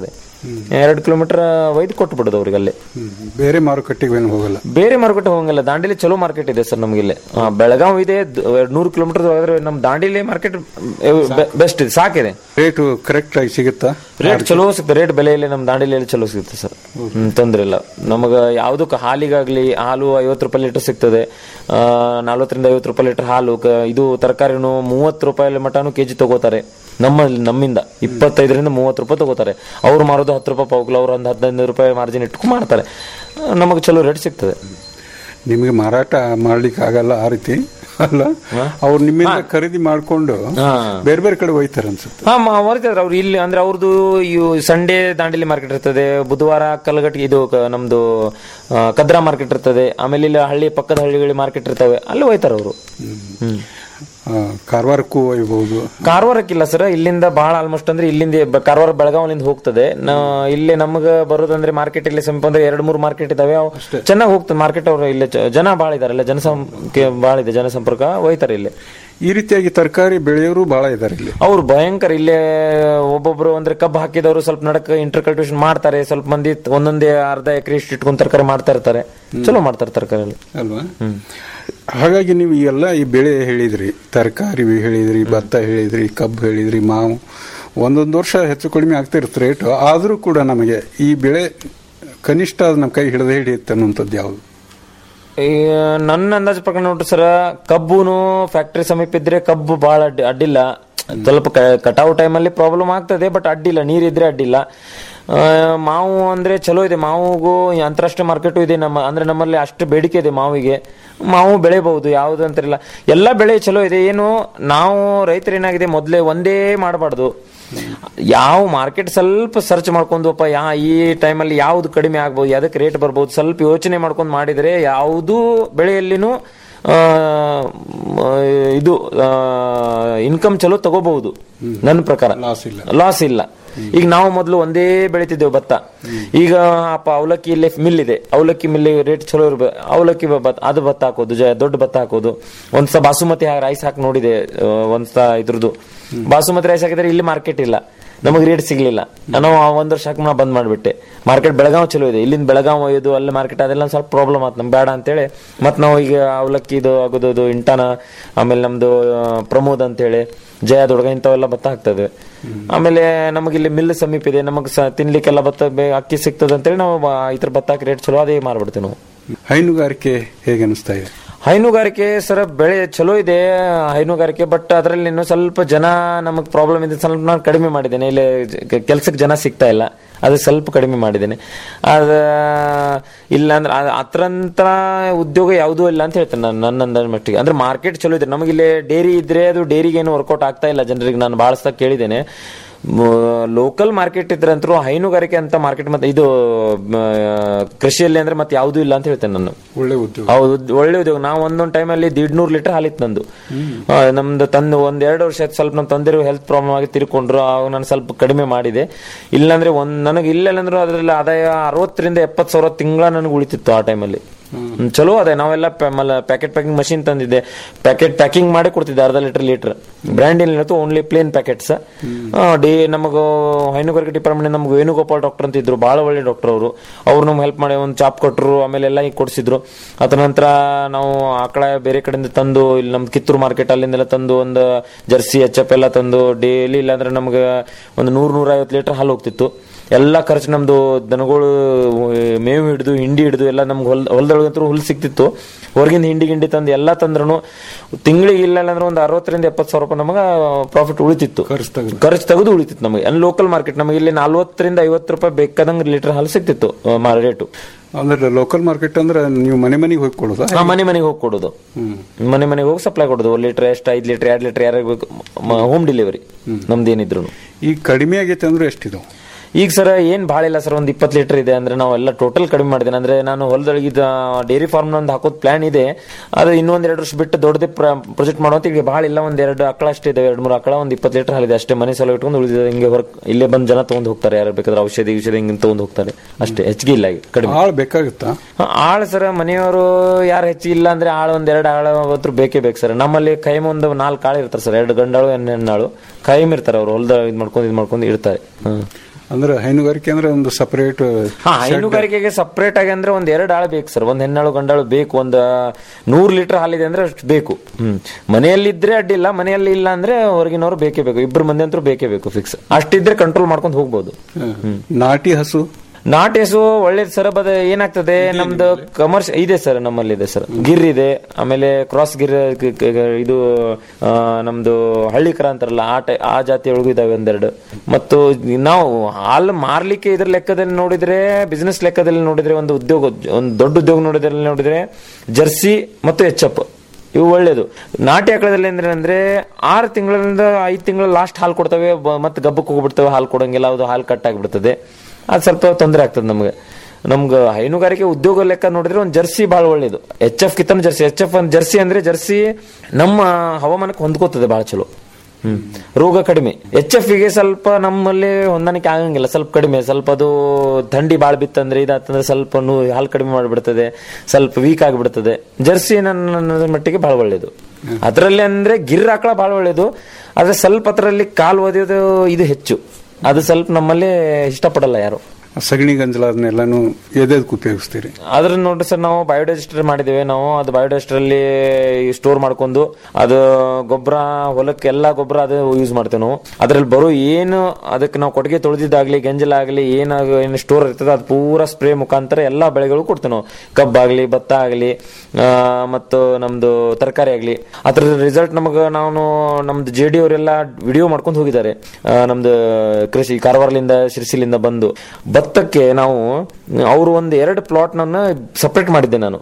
ಎರಡು ಕಿಲೋಮೀಟರ್ ಒಯ್ದು ಕೊಟ್ಟು ಬಿಡೋದು ಅವ್ರಿಗೆ ಅಲ್ಲಿ ಹ್ಮ್. ಬೇರೆ ಮಾರುಕಟ್ಟೆಗೆ ಏನು ಹೋಗಲ್ಲ ಬೇರೆ ಮಾರುಕಟ್ಟೆ ಹೋಗಂಗಿಲ್ಲ ದಾಂಡೇಲಿ ಚಲೋ ಮಾರ್ಕೆಟ್ ಇದೆ ಸರ್ ನಮಗಿಲ್ಲಿ ಆ, ಬೆಳಗಾವ್ ಇದೆ ನೂರು ಕಿಲೋಮೀಟರ್ ಹೋದ್ರೆ ನಮ್ ದಾಂಡೇಲಿ ಮಾರ್ಕೆಟ್ ಬೆಸ್ಟ್ ಇದೆ ಸಾಕಿದೆ ರೇಟು ಕರೆಕ್ಟ್ ಆಗಿ ಸಿಗುತ್ತಾ ರೇಟ್ ಚಲೋ ಸಿಗುತ್ತೆ ರೇಟ್ ಬೆಲೆಯಲ್ಲಿ ನಮ್ ದಾಂಡೇಲಿಯಲ್ಲಿ ಚಲೋ ಸಿಗುತ್ತೆ ಸರ್ ಹ್ಮ್ ತೊಂದ್ರೆ ಇಲ್ಲ ನಮಗ ಯಾವ್ದಕ್ಕೆ ಹಾಲಿಗಾಗ್ಲಿ ಹಾಲು ಐವತ್ತು ರೂಪಾಯಿ ಲೀಟರ್ ಸಿಗ್ತದೆ ಆ, ನಲ್ವತ್ತರಿಂದ ಐವತ್ತು ರೂಪಾಯಿ ಲೀಟರ್ ಹಾಲು ಕ- ಇದು ತರಕಾರಿನು ಮೂವತ್ತು ರೂಪಾಯಿ ಮಟನು ಕೆಜಿ ತಗೋತಾರೆ ನಮ್ಮ ನಮ್ಮಿಂದ ಇಪ್ಪತ್ತೈದರಿಂದ ಮೂವತ್ತು ರೂಪಾಯಿ ತಗೋತಾರೆ ಅವ್ರು ಮಾರೋದು ಹತ್ತು ರೂಪಾಯಿ ಪಾವು ಕಿಲೋ ಅವ್ರು ಒಂದು ಹದಿನೈದು ರೂಪಾಯಿ ಮಾರ್ಜಿನ್ ಇಟ್ಕೊಂಡು ಮಾಡ್ತಾರೆ ನಮಗೆ ಚಲೋ ರೇಟ್ ಸಿಗ್ತದೆ ನಿಮಗೆ ಮಾರಾಟ ಮಾಡ್ಲಿಕ್ಕೆ ಆಗಲ್ಲ ಆ ರೀತಿ ಅಲ್ಲ ಅವ್ರು ನಿಮ್ಮಿಂದ ಖರೀದಿ ಮಾಡ್ಕೊಂಡು ಹಾ. ಬೇರೆ ಬೇರೆ ಕಡೆ ಹೋಯ್ತಾರೆ ಅನ್ಸುತ್ತೆ ಹಾ ಮರಿತಾರೆ ಅವ್ರು ಇಲ್ಲಿ ಅಂದ್ರೆ ಅವ್ರದ್ದು ಸಂಡೇ ದಾಂಡೇಲಿ ಮಾರ್ಕೆಟ್ ಇರ್ತದೆ ಬುಧವಾರ ಕಲ್ಲಗಟ್ಟಿ ಇದು ಕ- ನಮ್ದು ಆ, ಕದ್ರಾ ಮಾರ್ಕೆಟ್ ಇರ್ತದೆ ಆಮೇಲೆ ಇಲ್ಲಿ ಹಳ್ಳಿ ಪಕ್ಕದ ಹಳ್ಳಿಗಳಿಗೆ ಮಾರ್ಕೆಟ್ ಇರ್ತವೆ ಅಲ್ಲಿ ಹೋಯ್ತಾರ ಅವರು ಹ್ಮ್ ಆ, ಕಾರವಾರಕ್ಕೂ ಒಯ್ಬಹುದು ಕಾರವಾರಕ್ಕಿಲ್ಲ ಸರ್ ಇಲ್ಲಿಂದ ಬಹಳ ಆಲ್ಮೋಸ್ಟ್ ಅಂದ್ರೆ ಇಲ್ಲಿಂದ ಬ- ಕಾರವಾರ ಬೆಳಗಾವಿಲಿಂದ ಹೋಗ್ತದೆ ನಾ ಇಲ್ಲಿ ನಮಗ ಬರೋದಂದ್ರೆ ಮಾರ್ಕೆಟ್ ಇಲ್ಲಿ ಸಮೀಪ ಅಂದ್ರೆ ಎರಡು ಮೂರು ಮಾರ್ಕೆಟ್ ಇದಾವೆ ಅವು ಚೆನ್ನಾಗಿ ಹೋಗ್ತದೆ ಮಾರ್ಕೆಟ್ ಅವರು ಇಲ್ಲಿ ಚ- ಜನ ಬಹಳ ಇದಾರೆ ಇಲ್ಲ ಜನಸಂಖ್ಯೆ ಬಹಳ ಇದೆ ಜನಸಂಪರ್ಕ ಹೋಯ್ತಾರೆ ಇಲ್ಲಿ ಈ ರೀತಿಯಾಗಿ ತರಕಾರಿ ಬೆಳೆಯೋರು ಬಹಳ ಇದಾರೆ ಇಲ್ಲಿ ಅವ್ರು ಭಯಂಕರ ಇಲ್ಲೇ ಒಬ್ಬೊಬ್ರು ಅಂದ್ರೆ ಕಬ್ಬು ಹಾಕಿದವರು ಸ್ವಲ್ಪ ನಡಕ ಇಂಟರ್ ಕಲ್ಟಿವೇಶನ್ ಮಾಡ್ತಾರೆ ಸ್ವಲ್ಪ ಮಂದಿ ಒಂದೊಂದೇ ಅರ್ಧ ಎಕರೆ ಇಷ್ಟು ಇಟ್ಕೊಂಡು ತರಕಾರಿ ಮಾಡ್ತಾ ಇರ್ತಾರೆ ಚಲೋ ಮಾಡ್ತಾರೆ ತರಕಾರಿ ಅಲ್ವಾ ಹಾಗಾಗಿ ನೀವು ಈ ಎಲ್ಲ ಈ ಬೆಳೆ ಹೇಳಿದ್ರಿ ತರಕಾರಿ ಹೇಳಿದ್ರಿ ಭತ್ತ ಹೇಳಿದ್ರಿ ಕಬ್ಬು ಹೇಳಿದ್ರಿ ಮಾವು ಒಂದೊಂದು ವರ್ಷ ಹೆಚ್ಚು ಕಡಿಮೆ ಆಗ್ತಾ ಇರುತ್ತೆ ರೇಟು ಆದರೂ ಕೂಡ ನಮಗೆ ಈ ಬೆಳೆ ಕನಿಷ್ಠ ಅದು ನಮ್ಮ ಕೈ ಹಿಡಿದೇ ಹಿಡಿಯುತ್ತೆ ಅನ್ನುವಂಥದ್ದು ಯಾವುದು ಈ ನನ್ನ ಅಂದಾಜು ಪ್ರಕಾರ ನೋಡ್ರಿ ಸರ ಕಬ್ಬುನು ಫ್ಯಾಕ್ಟರಿ ಸಮೀಪ ಇದ್ರೆ ಕಬ್ಬು ಬಹಳ ಅಡ್ಡಿ ಅಡ್ಡಿಲ್ಲ ಸ್ವಲ್ಪ ಕ- ಕಟಾವು ಟೈಮಲ್ಲಿ ಪ್ರಾಬ್ಲಮ್ ಆಗ್ತದೆ ಬಟ್ ಅಡ್ಡಿಲ್ಲ ನೀರಿದ್ರೆ ಅಡ್ಡಿಲ್ಲ ಆ, ಮಾವು ಅಂದ್ರೆ ಚಲೋ ಇದೆ ಮಾವಿಗೂ ಅಂತಾರಾಷ್ಟ್ರೀಯ ಮಾರ್ಕೆಟು ಇದೆ ನಮ್ಮ ಅಂದ್ರೆ ನಮ್ಮಲ್ಲಿ ಅಷ್ಟು ಬೇಡಿಕೆ ಇದೆ ಮಾವಿಗೆ ಮಾವು ಬೆಳೆಬಹುದು ಯಾವುದು ಅಂತಿರಲ್ಲ ಎಲ್ಲ ಬೆಳೆ ಚಲೋ ಇದೆ ಏನು ನಾವು ರೈತರು ಏನಾಗಿದೆ ಮೊದಲೇ ಒಂದೇ ಮಾಡಬಾರ್ದು ಯಾವ ಮಾರ್ಕೆಟ್ ಸ್ವಲ್ಪ ಸರ್ಚ್ ಮಾಡ್ಕೊಂಡಪ್ಪ ಯಾ ಈ ಟೈಮಲ್ಲಿ ಯಾವ್ದು ಕಡಿಮೆ ಆಗ್ಬೋದು ಯಾವ್ದಕ್ಕೆ ರೇಟ್ ಬರ್ಬೋದು ಸ್ವಲ್ಪ ಯೋಚನೆ ಮಾಡ್ಕೊಂಡು ಮಾಡಿದರೆ ಯಾವುದೂ ಬೆಳೆಯಲ್ಲಿನೂ ಆ, ಮ, ಇದು ಇನ್ಕಮ್ ಚಲೋ ತಗೋಬಹುದು ನನ್ನ ಪ್ರಕಾರ ಲಾಸ್ ಇಲ್ಲ ಲಾಸ್ ಇಲ್ಲ ಈಗ ನಾವು ಮೊದಲು ಒಂದೇ ಬೆಳಿತಿದ್ದೇವೆ ಭತ್ತ ಈಗ ಅಪ್ಪ ಅವಲಕ್ಕಿ ಇಲ್ಲೇ ಮಿಲ್ ಇದೆ ಅವಲಕ್ಕಿ ಮಿಲ್ ರೇಟ್ ಚಲೋ ಇರ್ಬೇಕು ಅವಲಕ್ಕಿ ಭತ್ತ ಅದು ಭತ್ತ ಹಾಕೋದು ಜ- ದೊಡ್ಡ ಭತ್ತ ಹಾಕೋದು ಒಂದ್ಸ ಬಾಸುಮತಿ ರೈಸ್ ಹಾಕಿ ನೋಡಿದೆ ಆ, ಒಂದ್ಸ ಇದ್ರದ್ದು ಬಾಸುಮತಿ ರೈಸ್ ಹಾಕಿದ್ರೆ ಇಲ್ಲಿ ಮಾರ್ಕೆಟ್ ಇಲ್ಲ ನಮಗೆ ರೇಟ್ ಸಿಗ್ಲಿಲ್ಲ ನಾನು ಆ ಒಂದ್ ವರ್ಷ ಹಾಕಿ ನಾ ಬಂದ್ ಮಾಡ್ಬಿಟ್ಟೆ ಮಾರ್ಕೆಟ್ ಬೆಳಗಾವ್ ಚಲೋ ಇದೆ ಇಲ್ಲಿಂದ ಬೆಳಗಾವ್ ಒಯ್ಯೋದು ಅಲ್ಲಿ ಮಾರ್ಕೆಟ್ ಅದೆಲ್ಲ ಒಂದ್ ಸ್ವಲ್ಪ ಪ್ರಾಬ್ಲಮ್ ಆಯ್ತು ನಮ್ಗೆ ಬೇಡ ಅಂತೇಳಿ ಮತ್ ನಾವು ಈಗ ಅವಲಕ್ಕಿ ಇದು ಆಗೋದು ಅದು ಇಂಟಾನ ಆಮೇಲೆ ನಮ್ದು ಆ, ಪ್ರಮೋದ್ ಅಂತೇಳಿ ಜಯ ದೊಡ್ಗ ಇಂಥವೆಲ್ಲ ಭತ್ತ ಹಾಕ್ತದೆ ಆಮೇಲೆ ನಮಗೆ ಇಲ್ಲಿ ಮಿಲ್ ಸಮೀಪ ಇದೆ ನಮಗೆ ಸ ತಿನ್ಲಿಕ್ಕೆಲ್ಲ ಭತ್ತ ಬೇ- ಅಕ್ಕಿ ಸಿಗ್ತದೆ ಅಂತೇಳಿ ನಾವು ಬ- ಈ ಥರ ಭತ್ತ ಹಾಕಿ ರೇಟ್ ಚಲೋ ಅದೇ ಮಾರ್ಬಿಡ್ತೀವಿ ನಾವು ಹೈನುಗಾರಿಕೆ ಹೇಗೆ ಅನಿಸ್ತಾ ಇದೆ ಹೈನುಗಾರಿಕೆ ಸರ ಬೆಳೆ ಚಲೋ ಇದೆ ಹೈನುಗಾರಿಕೆ ಬಟ್ ಅದರಲ್ಲಿ ಇನ್ನು ಸ್ವಲ್ಪ ಜನ ನಮಗೆ ಪ್ರಾಬ್ಲಮ್ ಇದೆ ಸ್ವಲ್ಪ ನಾನು ಕಡಿಮೆ ಮಾಡಿದ್ದೇನೆ ಇಲ್ಲಿ ಕೆಲ್ಸಕ್ಕೆ ಜನ ಸಿಗ್ತಾ ಇಲ್ಲ ಅದು ಸ್ವಲ್ಪ ಕಡಿಮೆ ಮಾಡಿದ್ದೇನೆ ಅದ ಇಲ್ಲ ಅಂದ್ರೆ ಅದ್- ಅತ್ರಂತ ಉದ್ಯೋಗ ಯಾವುದೂ ಇಲ್ಲ ಅಂತ ಹೇಳ್ತೇನೆ ನಾನು ನನ್ನ ಅಂದಾಜ್ ಮಟ್ಟಿಗೆ ಅಂದ್ರೆ ಮಾರ್ಕೆಟ್ ಚಲೋ ಇದೆ ನಮಗಿಲ್ಲಿ ಡೇರಿ ಇದ್ರೆ ಅದು ಡೇರಿಗೆ ಏನು ವರ್ಕೌಟ್ ಆಗ್ತಾ ಇಲ್ಲ ಜನರಿಗೆ ನಾನು ಬಹಳ ಸಲ ಕೇಳಿದ್ದೇನೆ ಲೋಕಲ್ ಮಾರ್ಕೆಟ್ ಇದ್ರಂತರೂ ಹೈನುಗಾರಿಕೆ ಅಂತ ಮಾರ್ಕೆಟ್ ಮತ್ತೆ ಇದು ಮ, ಕೃಷಿಯಲ್ಲಿ ಅಂದ್ರೆ ಮತ್ತೆ ಯಾವುದೂ ಇಲ್ಲ ಅಂತ ಹೇಳ್ತೇನೆ ನಾನು ಒಳ್ಳೆ ಉದ್ಯೋಗ ಹೌದು ಒಳ್ಳೆ ಉದ್ಯೋಗ ನಾವು ಒಂದೊಂದು ಟೈಮಲ್ಲಿ ದೀಡ್ನೂರು ಲೀಟರ್ ಹಾಲಿತ್ತು ನಂದು ಆ, ನಮ್ದು ತಂದು ಒಂದ್ ಎರಡು ವರ್ಷ ಆಯ್ತು ಸ್ವಲ್ಪ ನಮ್ಮ ತಂದೆರು ಹೆಲ್ತ್ ಪ್ರಾಬ್ಲಮ್ ಆಗಿ ತಿರ್ಕೊಂಡ್ರು ಅವಾಗ ನಾನು ಸ್ವಲ್ಪ ಕಡಿಮೆ ಮಾಡಿದೆ ಇಲ್ಲಾಂದ್ರೆ ಒಂದ್ ನನಗೆ ಇಲ್ಲೆಲ್ಲಂದ್ರೂ ಅದರಲ್ಲಿ ಆದಾಯ ಅರವತ್ತರಿಂದ ಎಪ್ಪತ್ತು ಸಾವಿರ ತಿಂಗಳ ನನಗೆ ಉಳಿತಿತ್ತು ಆ ಟೈಮಲ್ಲಿ ಹ್ಮ್, ಚಲೋ ಅದೇ ನಾವೆಲ್ಲ ಪ್ಯಾಕೆಟ್ ಪ್ಯಾಕಿಂಗ್ ಮಷಿನ್ ತಂದಿದ್ದೆ ಪ್ಯಾಕೆಟ್ ಪ್ಯಾಕಿಂಗ್ ಮಾಡಿ ಕೊಡ್ತಿದ್ದೆ ಅರ್ಧ ಲೀಟರ್ ಲೀಟರ್ ಬ್ರ್ಯಾಂಡ್ ಏನಿತ್ತು ಓನ್ಲಿ ಪ್ಲೇನ್ ಪ್ಯಾಕೆಟ್ಸ್ ಡೇ ನಮಗ ಹೈನುಗಾರಿಕೆ ಡಿಪಾರ್ಟ್ಮೆಂಟ್ ನಮ್ಗೆ ವೇಣುಗೋಪಾಲ್ ಡಾಕ್ಟರ್ ಅಂತ ಇದ್ರು ಬಹಳ ಒಳ್ಳೆ ಡಾಕ್ಟರ್ ಅವರು ಅವ್ರು ನಮ್ಗೆ ಹೆಲ್ಪ್ ಮಾಡಿ ಒಂದು ಚಾಪ್ ಕೊಟ್ಟರು ಆಮೇಲೆ ಎಲ್ಲ ಈಗ ಕೊಡಿಸಿದ್ರು ಅದ ನಂತರ ನಾವು ಆಕಳ ಬೇರೆ ಕಡೆಯಿಂದ ತಂದು ಇಲ್ಲಿ ನಮ್ ಕಿತ್ತೂರು ಮಾರ್ಕೆಟ್ ಅಲ್ಲಿಂದೆಲ್ಲ ತಂದು ಒಂದು ಜರ್ಸಿ ಎಚ್ ಎಫ್ ಎಲ್ಲ ತಂದು ಡೈಲಿ ಇಲ್ಲಾಂದ್ರೆ ನಮ್ಗೆ ಒಂದು ನೂರ್ ನೂರ ಐವತ್ತು ಲೀಟರ್ ಹಾಲು ಹೋಗ್ತಿತ್ತು ಎಲ್ಲ ಖರ್ಚು ನಮ್ದು ದನಗಳು ಮೇವು ಹಿಡಿದು ಹಿಂಡಿ ಹಿಡಿದು ಎಲ್ಲ ನಮ್ಗೆ ಹೊಲ್ ಹೊಲದೊಳಗಂತೂ ಹುಲ್ಲು ಸಿಕ್ತಿತ್ತು ಹೊರಗಿಂದ ಹಿಂಡಿ ಗಿಂಡಿ ತಂದು ಎಲ್ಲ ತಂದ್ರು ತಿಂಗಳಿಗೆ ಇಲ್ಲ ಅಂದ್ರೆ ಒಂದು ಅರವತ್ತರಿಂದ ಎಪ್ಪತ್ತು ಸಾವಿರ ರೂಪಾಯಿ ನಮಗೆ ಪ್ರಾಫಿಟ್ ಉಳಿತಿತ್ತು ಖರ್ಚು ತೆಗೆದು. ಖರ್ಚು ತೆಗೆದು ಉಳಿತಿತ್ತು ನಮಗೆ ಅಲ್ಲಿ ಲೋಕಲ್ ಮಾರ್ಕೆಟ್ ನಮಗೆ ಇಲ್ಲಿ ನಲ್ವತ್ತರಿಂದ ಐವತ್ತು ರೂಪಾಯಿ ಬೇಕಾದಂಗೆ ಲೀಟರ್ ಹಾಲು ಸಿಕ್ತಿತ್ತು ರೇಟು ಅಂದ್ರೆ ಲೋಕಲ್ ಮಾರ್ಕೆಟ್ ಅಂದ್ರೆ ನೀವು ಮನೆ ಮನೆಗೆ ಹೋಗಿ ಕೊಡೋದಾ ಮನೆ ಮನೆಗೆ ಹೋಗಿ ಕೊಡೋದು ಮನೆ ಮನೆಗೆ ಹೋಗಿ ಸಪ್ಲೈ ಕೊಡೋದು ಒಂದು ಲೀಟರ್ ಎಷ್ಟು ಐದು ಲೀಟರ್ ಎರಡು ಲೀಟರ್ ಯಾರಿಗೆ ಬೇಕು ಹೋಮ್ ಡೆಲಿವರಿ ನಮ್ದೇನಿದ್ರು ಈಗ ಕಡಿಮೆ ಆಗೈತೆ ಅಂದ್ರೆ ಎಷ್ಟಿದಾವೆ ಈಗ ಸರ್ ಏನ್ ಭಾಳ ಇಲ್ಲ ಸರ್ ಒಂದು ಇಪ್ಪತ್ತು ಲೀಟರ್ ಇದೆ ಅಂದ್ರೆ ನಾವು ಎಲ್ಲ ಟೋಟಲ್ ಕಡಿಮೆ ಮಾಡಿದ್ದೇನೆ ಅಂದ್ರೆ ನಾನು ಹೊಲದೊಳಗಿದ ಡೈರಿ ಫಾರ್ಮ್ ಒಂದು ಹಾಕೋದ್ ಪ್ಲಾನ್ ಇದೆ ಅದು ಇನ್ನೊಂದ್ ಎರಡು ವರ್ಷ ಬಿಟ್ಟು ದೊಡ್ಡದೇ ಪ್ರೊಜೆಕ್ಟ್ ಮಾಡೋದು ಈಗ ಭಾಳ ಇಲ್ಲ ಒಂದ್ ಎರಡು ಆಕಳ ಅಷ್ಟೇ ಇದೆ ಎರಡು ಮೂರು ಆಕಳ ಒಂದು ಇಪ್ಪತ್ತು ಲೀಟರ್ ಹಾಲಿದೆ ಅಷ್ಟೇ ಮನೆ ಸಲ ಇಟ್ಕೊಂಡು ಉಳಿದಿದೆ ಹಿಂಗೆ ಹೊರ ಇಲ್ಲೇ ಬಂದು ಜನ ತಗೊಂಡ್ ಹೋಗ್ತಾರೆ ಯಾರು ಬೇಕಾದ್ರೆ ಔಷಧಿ ಔಷಧಿ ಹಿಂಗೆ ತಗೊಂಡ್ ಹೋಗ್ತಾರೆ ಅಷ್ಟೇ ಹೆಚ್ಚಿಗೆ ಇಲ್ಲ ಈಗ ಕಡಿಮೆ ಆಳ್ ಬೇಕಾಗುತ್ತಾ ಹಾ, ಆಳ್ ಸರ್ ಮನೆಯವರು ಯಾರು ಹೆಚ್ಚಿಗೆ ಇಲ್ಲ ಅಂದ್ರೆ ಆಳು ಒಂದ್ ಎರಡು ಆಳು ಅವತ್ತು ಬೇಕೇ ಬೇಕು ಸರ್ ನಮ್ಮಲ್ಲಿ ಕೈಮ್ ಒಂದು ನಾಲ್ಕು ಆಳು ಇರ್ತಾರೆ ಸರ್ ಎರಡು ಗಂಡಾಳು ಹೆಣ್ಣು ಹೆಣ್ಣಾಳು ಕೈಮ್ ಇರ್ತಾರೆ ಅವ್ರು ಹೊಲ್ದ ಇದ್ ಮಾಡ್ಕೊಂಡು ಇದ್ ಮಾಡ್ಕೊಂಡು ಇಡ್ತಾರೆ ಹ್ಮ್ ಅಂದ್ರೆ ಹೈನುಗಾರಿಕೆ ಅಂದ್ರೆ ಒಂದು ಸಪರೇಟ್ ಹಾ ಹೈನುಗಾರಿಕೆಗೆ ಸಪ್ರೇಟ್ ಆಗಿ ಅಂದ್ರೆ ಒಂದ್ ಎರಡು ಆಳು ಬೇಕು ಸರ್ ಒಂದ್ ಹೆಣ್ಣಾಳು ಗಂಡಾಳು ಬೇಕು ಒಂದ್ ನೂರ್ ಲೀಟರ್ ಹಾಲಿದೆ ಅಂದ್ರೆ ಅಷ್ಟು ಬೇಕು ಹ್ಮ್ ಮನೆಯಲ್ಲಿ ಇದ್ರೆ ಅಡ್ಡಿಲ್ಲ ಮನೆಯಲ್ಲಿ ಇಲ್ಲ ಅಂದ್ರೆ ಹೊರಗಿನವ್ರು ಬೇಕೇ ಬೇಕು ಇಬ್ರು ಮಂದಿ ಅಂತೂ ಬೇಕೇ ಬೇಕು ಫಿಕ್ಸ್ ಅಷ್ಟಿದ್ರೆ ಕಂಟ್ರೋಲ್ ಮಾಡ್ಕೊಂಡು ಹೋಗ್ಬೋದು ನಾಟಿ ಹಸು ನಾಟಿ ಹಸು ಒಳ್ಳೇದು ಸರ್ ಅದ ಏನಾಗ್ತದೆ ನಮ್ದು ಕಮರ್ಷ್ ಇದೆ ಸರ್ ನಮ್ಮಲ್ಲಿ ಇದೆ ಸರ್ ಗಿರ್ ಇದೆ ಆಮೇಲೆ ಕ್ರಾಸ್ ಗಿರ್ ಕ- ಕ- ಇದು ಆ, ನಮ್ದು ಹಳ್ಳಿ ಕರ ಅಂತಾರಲ್ಲ ಆ ಟೈ ಆ ಜಾತಿ ಒಳಗೂ ಇದಾವೆ ಒಂದೆರಡು ಮತ್ತು ನಾವು ಹಾಲು ಮಾರ್ಲಿಕ್ಕೆ ಇದ್ರ ಲೆಕ್ಕದಲ್ಲಿ ನೋಡಿದ್ರೆ ಬಿಸ್ನೆಸ್ ಲೆಕ್ಕದಲ್ಲಿ ನೋಡಿದ್ರೆ ಒಂದು ಉದ್ಯೋಗ ಒಂದು ದೊಡ್ಡ ಉದ್ಯೋಗ ನೋಡಿದ್ರೆ ನೋಡಿದ್ರೆ ಜರ್ಸಿ ಮತ್ತು ಎಚ್ ಎಫ್ ಇವು ಒಳ್ಳೇದು ನಾಟಿ ಆಕಳದಲ್ಲಿ ಅಂದ್ರೆ ಅಂದ್ರೆ ಆರು ತಿಂಗಳಿಂದ ಐದು ತಿಂಗಳ ಲಾಸ್ಟ್ ಹಾಲು ಕೊಡ್ತವೆ ಬ- ಮತ್ತೆ ಗಬ್ಬಕ್ಕೆ ಹೋಗ್ಬಿಡ್ತವೆ ಹಾಲು ಕೊಡಂಗಿಲ್ಲ ಅದು ಹಾಲು ಕಟ್ ಆಗಿಬಿಡ್ತದೆ ಅದು ಸ್ವಲ್ಪ ತೊಂದರೆ ಆಗ್ತದೆ ನಮ್ಗೆ ನಮ್ಗೆ ಹೈನುಗಾರಿಕೆ ಉದ್ಯೋಗ ಲೆಕ್ಕ ನೋಡಿದ್ರೆ ಒಂದು ಜರ್ಸಿ ಬಹಳ ಒಳ್ಳೇದು ಎಚ್ ಎಫ್ ಕಿತ್ತನ ಜರ್ಸಿ ಎಚ್ ಎಫ್ ಒಂದು ಜರ್ಸಿ ಅಂದ್ರೆ ಜರ್ಸಿ ನಮ್ಮ ಹವಾಮಾನಕ್ಕೆ ಹೊಂದ್ಕೋತದೆ ಬಹಳ ಚಲೋ ಹ್ಮ್ ರೋಗ ಕಡಿಮೆ ಎಚ್ ಎಫ್ ಗೆ ಸ್ವಲ್ಪ ನಮ್ಮಲ್ಲಿ ಹೊಂದಾಣಿಕೆ ಆಗಂಗಿಲ್ಲ ಸ್ವಲ್ಪ ಕಡಿಮೆ ಸ್ವಲ್ಪ ಅದು ಥಂಡಿ ಬಾಳ್ ಬಿತ್ತಂದ್ರೆ ಇದಾತಂದ್ರೆ ಸ್ವಲ್ಪ ನೂ ಹಾಲು ಕಡಿಮೆ ಮಾಡಿಬಿಡ್ತದೆ ಸ್ವಲ್ಪ ವೀಕ್ ಆಗಿಬಿಡ್ತದೆ ಜರ್ಸಿ ನನ್ನ ನನ್ನ ಮಟ್ಟಿಗೆ ಬಹಳ ಒಳ್ಳೇದು ಅದರಲ್ಲಿ ಅಂದ್ರೆ ಗಿರ್ ಆಕಳ ಬಹಳ ಒಳ್ಳೇದು ಆದ್ರೆ ಸ್ವಲ್ಪ ಅದರಲ್ಲಿ ಕಾಲು ಒದೆಯೋದು ಇದು ಹೆಚ್ಚು ಅದು ಸ್ವಲ್ಪ ನಮ್ಮಲ್ಲಿ ಇಷ್ಟಪಡಲ್ಲ ಯಾರು ಸಗಣಿ ಗಂಜಲ ಅದನ್ನೆಲ್ಲಾನು ಎದೆದಕ್ಕೆ ಉಪಯೋಗಿಸ್ತೀರಿ ಅದ್ರ ನೋಡ್ರಿ ಸರ್ ನಾವು ಬಯೋಡೈಜೆಸ್ಟರ್ ಮಾಡಿದ್ದೇವೆ ನಾವು ಅದು ಬಯೋಡೈಜೆಸ್ಟರ್ ಅಲ್ಲಿ ಸ್ಟೋರ್ ಮಾಡ್ಕೊಂಡು ಅದು ಗೊಬ್ಬರ ಹೊಲಕ್ಕೆ ಎಲ್ಲಾ ಗೊಬ್ಬರ ಅದು ಯೂಸ್ ಮಾಡ್ತೇವೆ ನಾವು ಅದ್ರಲ್ಲಿ ಬರೋ ಏನು ಅದಕ್ಕೆ ನಾವು ಕೊಟ್ಟಿಗೆ ತೊಳೆದಿದ್ದಾಗ್ಲಿ ಗಂಜಲ ಆಗ್ಲಿ ಏನು ಏನು ಸ್ಟೋರ್ ಇರ್ತದೆ ಅದು ಪೂರಾ ಸ್ಪ್ರೇ ಮುಖಾಂತರ ಎಲ್ಲಾ ಬೆಳೆಗಳು ಕೊಡ್ತೇವೆ ನಾವು ಕಬ್ಬಾಗ್ಲಿ ಭತ್ತ ಆಗ್ಲಿ ಆ, ಮತ್ತು ನಮ್ದು ತರಕಾರಿ ಆಗ್ಲಿ ಅದ್ರ ರಿಸಲ್ಟ್ ನಮಗ ನಾವು ನಮ್ದು ಜೆ ಡಿ ಅವರೆಲ್ಲ ವಿಡಿಯೋ ಮಾಡ್ಕೊಂಡು ಹೋಗಿದ್ದಾರೆ ಆ, ನಮ್ದು ಕೃಷಿ ಕಾರವಾರಲಿಂದ ಶಿರ್ಸಿಲಿಂದ ಬಂದು ಭತ್ತಕ್ಕೆ ನಾವು ಅವರು ಒಂದು ಎರಡು ಪ್ಲಾಟ್ ನನ್ನ ಸಪ್ರೇಟ್ ಮಾಡಿದ್ದೆ ನಾನು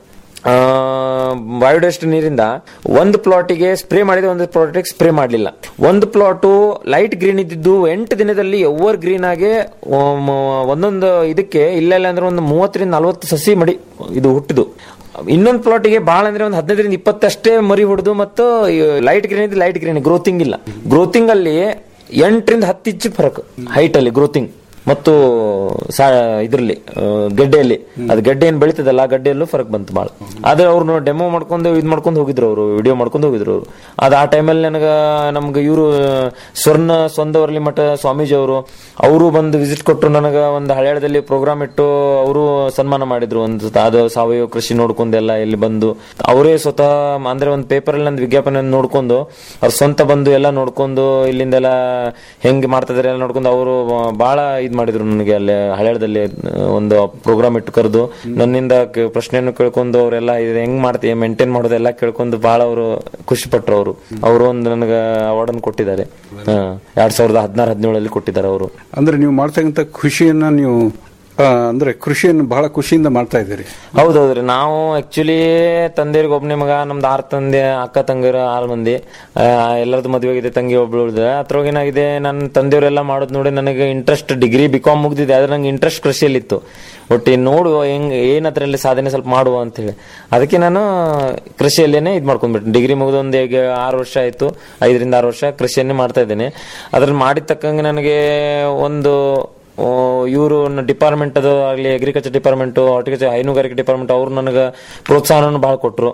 ಬಯೋಡಸ್ಟ್ ನೀರಿಂದ ಒಂದು ಪ್ಲಾಟಿಗೆ ಸ್ಪ್ರೇ ಮಾಡಿದೆ ಒಂದು ಪ್ಲಾಟಿಗೆ ಸ್ಪ್ರೇ ಮಾಡಲಿಲ್ಲ ಒಂದು ಪ್ಲಾಟು ಲೈಟ್ ಗ್ರೀನ್ ಇದ್ದಿದ್ದು ಎಂಟು ದಿನದಲ್ಲಿ ಎವರ್ ಗ್ರೀನ್ ಆಗಿ ಆಮ್, ಒಂದೊಂದು ಇದಕ್ಕೆ ಇಲ್ಲ ಇಲ್ಲ ಅಂದ್ರೆ ಒಂದು ಮೂವತ್ತರಿಂದ ನಲವತ್ತು ಸಸಿ ಮಡಿ ಇದು ಹುಟ್ಟಿದು ಇನ್ನೊಂದು ಪ್ಲಾಟಿಗೆ ಬಹಳ ಅಂದ್ರೆ ಒಂದು ಹದಿನೈದರಿಂದ ಇಪ್ಪತ್ತಷ್ಟೇ ಮರಿ ಹೊಡೆದು ಮತ್ತು ಲೈಟ್ ಗ್ರೀನ್ ಇದ್ದು ಲೈಟ್ ಗ್ರೀನ್ ಗ್ರೋತಿಂಗ್ ಇಲ್ಲ ಗ್ರೋತಿಂಗ್ ಅಲ್ಲಿ ಎಂಟರಿಂದ ಹತ್ತು ಇಂಚು ಫರಕ್ ಹೈಟ್ ಅಲ್ಲಿ ಗ್ರೋತಿಂಗ್ ಮತ್ತು ಸಾ ಇದ್ರಲ್ಲಿ ಆ, ಗಡ್ಡೆಯಲ್ಲಿ ಅದು ಗಡ್ಡೆ ಏನ್ ಬೆಳಿತದಲ್ಲ ಆ ಗಡ್ಡೆಯಲ್ಲೂ ಫರಕ್ ಬಂತು ಬಾಳ ಆದ್ರೆ ಅವ್ರು ಡೆಮೋ ಮಾಡ್ಕೊಂಡು ಇದ್ ಮಾಡ್ಕೊಂಡು ಹೋಗಿದ್ರು ಅವರು ವಿಡಿಯೋ ಮಾಡ್ಕೊಂಡು ಹೋಗಿದ್ರು ಅವರು ಅದ್ ಆ ಟೈಮಲ್ಲಿ ನನಗ ನಮ್ಗೆ ಇವರು ಸ್ವರ್ಣ ಸ್ವಂದವರ್ಲಿ ಮಠ ಸ್ವಾಮೀಜಿ ಅವರು ಅವರು ಬಂದು ವಿಸಿಟ್ ಕೊಟ್ಟರು ನನಗ ಒಂದು ಹಳ್ಯಾಳದಲ್ಲಿ ಪ್ರೋಗ್ರಾಮ್ ಇಟ್ಟು ಅವರು ಸನ್ಮಾನ ಮಾಡಿದ್ರು ಒಂದು ಅದು ಸಾವಯವ ಕೃಷಿ ನೋಡ್ಕೊಂಡೆಲ್ಲ ಇಲ್ಲಿ ಬಂದು ಅವರೇ ಸ್ವತಃ ಅಂದ್ರೆ ಒಂದು ಪೇಪರ್ ಅಲ್ಲಿ ನಂದು ವಿಜ್ಞಾಪನೆ ನೋಡ್ಕೊಂಡು ಅವ್ರ ಸ್ವಂತ ಬಂದು ಎಲ್ಲ ನೋಡ್ಕೊಂಡು ಇಲ್ಲಿಂದೆಲ್ಲ ಹೆಂಗ್ ಮಾಡ್ತಿದಾರೆ ಎಲ್ಲ ನೋಡ್ಕೊಂಡು ಅವರು ಬಹಳ ಇದ್ ಮಾಡಿದ್ರು ನನಗೆ ಅಲ್ಲಿ ಹಳ್ಯಾಳದಲ್ಲಿ ಒಂದು ಪ್ರೋಗ್ರಾಮ್ ಇಟ್ಟು ಕರೆದು ನನ್ನಿಂದ ಕ- ಪ್ರಶ್ನೆಯನ್ನು ಕೇಳ್ಕೊಂಡು ಅವರೆಲ್ಲ ಇದು ಹೆಂಗ್ ಮಾಡ್ತೀವಿ ಮೇಂಟೈನ್ ಮಾಡೋದೆಲ್ಲ ಕೇಳ್ಕೊಂಡು ಬಹಳ ಅವರು ಖುಷಿ ಪಟ್ರು ಅವರು ಅವರು ಒಂದು ನನಗೆ ಅವಾರ್ಡ್ ಅನ್ನು ಕೊಟ್ಟಿದ್ದಾರೆ ಹಾ, ಎರಡ್ ಸಾವಿರದ ಹದಿನಾರು ಹದಿನೇಳಲ್ಲಿ ಕೊಟ್ಟಿದ್ದಾರೆ ಅವರು ಅಂದ್ರೆ ನೀವು ಮಾಡ್ತಕ್ಕಂಥ ಖುಷಿಯನ್ನ ನೀವು ಆ, ಅಂದ್ರೆ ಕೃಷಿಯನ್ನು ಬಹಳ ಖುಷಿಯಿಂದ ಮಾಡ್ತಾ ಇದ್ದೀರಿ ಹೌದೌದ್ರಿ ನಾವು ಆಕ್ಚುಲಿ ತಂದೆಯರಿಗೆ ಒಬ್ಬನೇ ಮಗ ನಮ್ದು ಆರು ತಂದೆ ಅಕ್ಕ ತಂಗಿಯರು ಆರು ಮಂದಿ ಆ, ಎಲ್ಲರದ್ದು ಮದುವೆ ಆಗಿದೆ ತಂಗಿ ಒಬ್ಳು ಉಳಿದ ಅದ್ರೊಳಗೆ ಏನಾಗಿದೆ ನನ್ನ ತಂದೆಯವರೆಲ್ಲ ಮಾಡೋದು ನೋಡಿ ನನಗೆ ಇಂಟ್ರೆಸ್ಟ್ ಡಿಗ್ರಿ ಬಿ ಕಾಮ್ ಮುಗ್ದಿದೆ ಆದ್ರೆ ನಂಗೆ ಇಂಟ್ರೆಸ್ಟ್ ಕೃಷಿಯಲ್ಲಿತ್ತು ಒಟ್ಟು ನೋಡುವ ಹೆಂಗ್ ಏನ್ ಅದ್ರಲ್ಲಿ ಸಾಧನೆ ಸ್ವಲ್ಪ ಮಾಡುವ ಅಂತ ಹೇಳಿ ಅದಕ್ಕೆ ನಾನು ಕೃಷಿಯಲ್ಲೇನೆ ಇದು ಮಾಡ್ಕೊಂಡ್ಬಿಟ್ಟೆ ಡಿಗ್ರಿ ಮುಗಿದ ಒಂದು ಈಗ ಆರು ವರ್ಷ ಆಯ್ತು ಐದರಿಂದ ಆರು ವರ್ಷ ಕೃಷಿಯನ್ನೇ ಮಾಡ್ತಾ ಇದ್ದೇನೆ ಅದ್ರಲ್ಲಿ ಮಾಡಿದ ತಕ್ಕಂಗೆ ನನಗೆ ಒಂದು ಇವರು ಡಿಪಾರ್ಟ್ಮೆಂಟ್ ಅದು ಆಗಲಿ ಅಗ್ರಿಕಲ್ಚರ್ ಡಿಪಾರ್ಟ್ಮೆಂಟ್ ಹಾರ್ಟಿಕಲ್ಚರ್ ಹೈನುಗಾರಿಕೆ ಡಿಪಾರ್ಟ್ಮೆಂಟ್ ಅವ್ರು ನನಗೆ ಪ್ರೋತ್ಸಾಹನ ಭಾಳ ಕೊಟ್ಟರು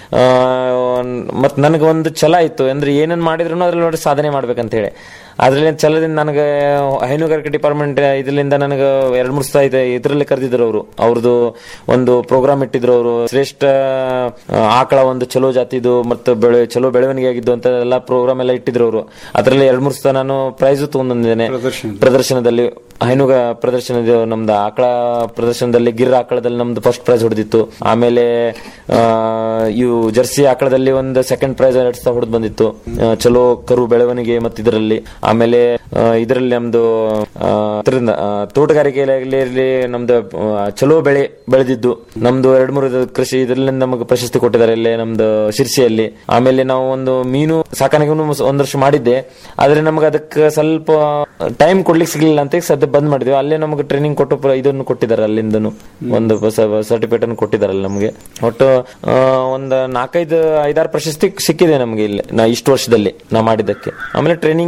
ಮತ್ತು ನನಗೆ ಒಂದು ಛಲ ಇತ್ತು ಅಂದ್ರೆ ಏನೇನು ಮಾಡಿದ್ರು ಅದ್ರಲ್ಲಿ ನೋಡಿ ಸಾಧನೆ ಮಾಡ್ಬೇಕಂತ ಹೇಳಿ ಅದ್ರಲ್ಲಿ ಛಲದಿಂದ ನನಗೆ ಹೈನುಗಾರಿಕೆ ಡಿಪಾರ್ಟ್ಮೆಂಟ್ ಇದರಿಂದ ನನಗೆ ಎರಡು ಮೂರು ಸಲ ಇದೆ ಇದರಲ್ಲಿ ಕರೆದಿದ್ರು ಅವರು ಅವ್ರದ್ದು ಒಂದು ಪ್ರೋಗ್ರಾಮ್ ಇಟ್ಟಿದ್ರು ಅವರು ಶ್ರೇಷ್ಠ ಆ, ಆಕಳ ಒಂದು ಚಲೋ ಜಾತಿದು ಮತ್ತು ಬೆಳೆ ಚಲೋ ಬೆಳವಣಿಗೆ ಆಗಿದ್ದು ಅಂತ ಎಲ್ಲ ಪ್ರೋಗ್ರಾಮ್ ಎಲ್ಲ ಇಟ್ಟಿದ್ರು ಅವರು ಅದರಲ್ಲಿ ಎರಡು ಮೂರು ಸಲ ನಾನು ಪ್ರೈಸ್ ತಗೊಂಡಿದ್ದೇನೆ ಪ್ರದರ್ಶನ. ಪ್ರದರ್ಶನದಲ್ಲಿ ಹೈನುಗ ಪ್ರದರ್ಶನದ ನಮ್ದು ಆಕಳ ಪ್ರದರ್ಶನದಲ್ಲಿ ಗಿರ್ ಆಕಳದಲ್ಲಿ ನಮ್ದು ಫಸ್ಟ್ ಪ್ರೈಸ್ ಹೊಡೆದಿತ್ತು ಆಮೇಲೆ ಆ, ಇವು ಜರ್ಸಿ ಆಕಳದಲ್ಲಿ ಒಂದು ಸೆಕೆಂಡ್ ಪ್ರೈಸ್ ಎರಡ್ ಸಾವಿರ ಹೊಡೆದು ಬಂದಿತ್ತು ಆ, ಚಲೋ ಕರು ಬೆಳವಣಿಗೆ ಮತ್ತು ಇದರಲ್ಲಿ ಆಮೇಲೆ ಆ, ಇದರಲ್ಲಿ ನಮ್ದು ಆ, ಇದರಿಂದ ಆ, ತೋಟಗಾರಿಕೆಯಲ್ಲಿ ಇರ್ಲಿ ನಮ್ದು ಆ, ಚಲೋ ಬೆಳೆ ಬೆಳೆದಿದ್ದು ನಮ್ದು ಎರಡ್ ಮೂರು ಇದು ಕೃಷಿ ಇದರಲ್ಲಿ ನಮಗೆ ಪ್ರಶಸ್ತಿ ಕೊಟ್ಟಿದ್ದಾರೆ ಇಲ್ಲೇ ನಮ್ದು ಶಿರ್ಸಿಯಲ್ಲಿ ಆಮೇಲೆ ನಾವು ಒಂದು ಮೀನು ಸಾಕಾಣಿಕೆ ಒಂದ್ ವರ್ಷ ಮಾಡಿದ್ದೆ ಆದ್ರೆ ನಮಗೆ ಅದಕ್ಕೆ ಸ್ವಲ್ಪ ಟೈಮ್ ಕೊಡ್ಲಿಕ್ಕೆ ಸಿಗ್ಲಿಲ್ಲ ಅಂತ ಈಗ ಸದ್ಯ ಬಂದ್ ಮಾಡಿದ್ವಿ ಅಲ್ಲೇ ನಮಗೆ ಟ್ರೈನಿಂಗ್ ಕೊಟ್ಟು ಪ್ರ- ಇದನ್ನು ಕೊಟ್ಟಿದ್ದಾರೆ ಅಲ್ಲಿಂದನು ಒಂದು ಸರ್ಟಿಫಿಕೇಟ್ ಅನ್ನು ಕೊಟ್ಟಿದ್ದಾರೆ ಅಲ್ಲಿ ನಮಗೆ ಒಟ್ಟು ಆ, ಒಂದು ನಾಲ್ಕೈದು ಐದಾರು ಪ್ರಶಸ್ತಿ ಸಿಕ್ಕಿದೆ ನಮಗೆ ಇಲ್ಲಿ ನಾ ಇಷ್ಟು ವರ್ಷದಲ್ಲಿ ನಾ ಮಾಡಿದ್ದಕ್ಕೆ ಆಮೇಲೆ ಟ್ರೈನಿಂಗ್ ಎಲ್ಲ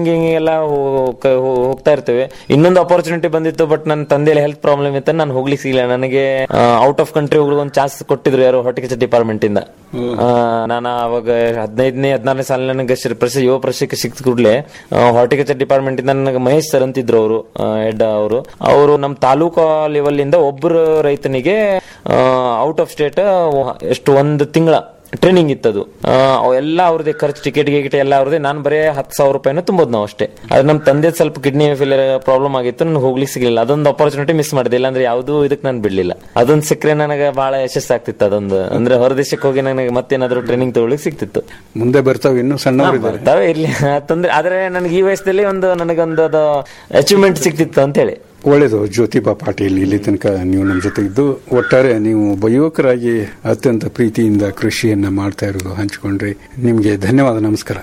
ಎಲ್ಲ ಹೋಗ್- ಹೋಗ್ತಾ ಇರ್ತೇವೆ ಇನ್ನೊಂದು ಅಪರ್ಚುನಿಟಿ ಬಂದಿತ್ತು ಬಟ್ ನನ್ನ ತಂದೆಯಲ್ಲಿ ಹೆಲ್ತ್ ಪ್ರಾಬ್ಲಮ್ ಇತ್ತು ನಾನು ಹೋಗ್ಲಿಕ್ಕೆ ಸಿಗಲಿಲ್ಲ ನನಗೆ ಔಟ್ ಆಫ್ ಕಂಟ್ರಿ ಹೋಗ್ಲಿಕ್ಕೆ ಒಂದು ಚಾನ್ಸ್ ಕೊಟ್ಟಿದ್ರು ಯಾರು ಹಾರ್ಟಿಕಲ್ಚರ್ ಡಿಪಾರ್ಟ್ಮೆಂಟ್ ಇಂದ ಆ, ನಾನು ಅವಾಗ ಹದಿನೈದನೇ ಹದಿನಾರನೇ ಸಾಲ ನನಗೆ ಶ್ರೀ ಪ್ರಶಸ್ತಿ ಯುವ ಪ್ರಶಸ್ತಿ ಸಿಕ್ತ ಕೂಡಲೇ ಹಾರ್ಟಿಕಲ್ಚರ್ ಡಿಪಾರ್ಟ್ಮೆಂಟ್ ಇಂದ ನನಗೆ ಮಹೇಶ್ ಸರ್ ಅಂತಿದ್ರು ಅವರು ಹೆಡ್ ಅವರು ಅವರು ನಮ್ಮ ತಾಲೂಕು ಲೆವೆಲ್ ಇಂದ ಒಬ್ಬರು ರೈತನಿಗೆ ಔಟ್ ಆಫ್ ಸ್ಟೇಟ್ ಎಷ್ಟು ಒಂದು ತಿಂಗಳ ಟ್ರೈನಿಂಗ್ ಇತ್ತದು ಆ, ಅವೆಲ್ಲ ಅವ್ರದೇ ಖರ್ಚು ಟಿಕೆಟ್ ಗಿಕೆಟ್ ಎಲ್ಲ ಅವ್ರದೇ ನಾನು ಬರೇ ಹತ್ತು ಸಾವಿರ ರೂಪಾಯಿನ ತುಂಬೋದು ನಾವು ಅಷ್ಟೇ ಅದು ನಮ್ಮ ತಂದೆ ಸ್ವಲ್ಪ ಕಿಡ್ನಿ ಫೇಲಿಯರ್ ಪ್ರಾಬ್ಲಮ್ ಆಗಿತ್ತು ನಾನು ಹೋಗ್ಲಿಕ್ಕೆ ಸಿಗಲಿಲ್ಲ ಅದೊಂದು ಅಪರ್ಚುನಿಟಿ ಮಿಸ್ ಮಾಡಿದೆ ಇಲ್ಲಾಂದ್ರೆ ಯಾವುದೂ ಇದಕ್ಕೆ ನಾನು ಬಿಡ್ಲಿಲ್ಲ ಅದೊಂದು ಸಿಕ್ಕರೆ ನನಗೆ ಬಹಳ ಯಶಸ್ಸು ಆಗ್ತಿತ್ತು ಅದೊಂದು ಅಂದ್ರೆ ಹೊರದೇಶಕ್ಕೆ ಹೋಗಿ ನನಗೆ ಮತ್ತೇನಾದ್ರೂ ಟ್ರೈನಿಂಗ್ ತಗೊಳ್ಳಿಕ್ಕೆ ಸಿಕ್ತಿತ್ತು ಮುಂದೆ ಬರ್ತಾವೆ ಇನ್ನೂ ಸಣ್ಣವರಿದ್ದಾರೆ ಬರ್ತಾವೆ ಇರ್ಲಿ ತೊಂದ್ರೆ ಆದ್ರೆ ನನಗೆ ಈ ವಯಸ್ಸಲ್ಲಿ ಒಂದು ನನಗೊಂದು ಅದು ಅಚೀವ್ಮೆಂಟ್ ಸಿಕ್ತಿತ್ತು ಅಂತ ಹೇಳಿ ಒಳ್ಳೇದು ಜ್ಯೋತಿಬಾ ಪಾಟೀಲ್ ಇಲ್ಲಿ ತನಕ ನೀವು ನಮ್ಮ ಜೊತೆ ಇದ್ದು ಒಟ್ಟಾರೆ ನೀವು ಒಬ್ಬ ಯುವಕರಾಗಿ ಅತ್ಯಂತ ಪ್ರೀತಿಯಿಂದ ಕೃಷಿಯನ್ನ ಮಾಡ್ತಾ ಇರೋದು ಹಂಚಿಕೊಂಡ್ರಿ ನಿಮಗೆ ಧನ್ಯವಾದ ನಮಸ್ಕಾರ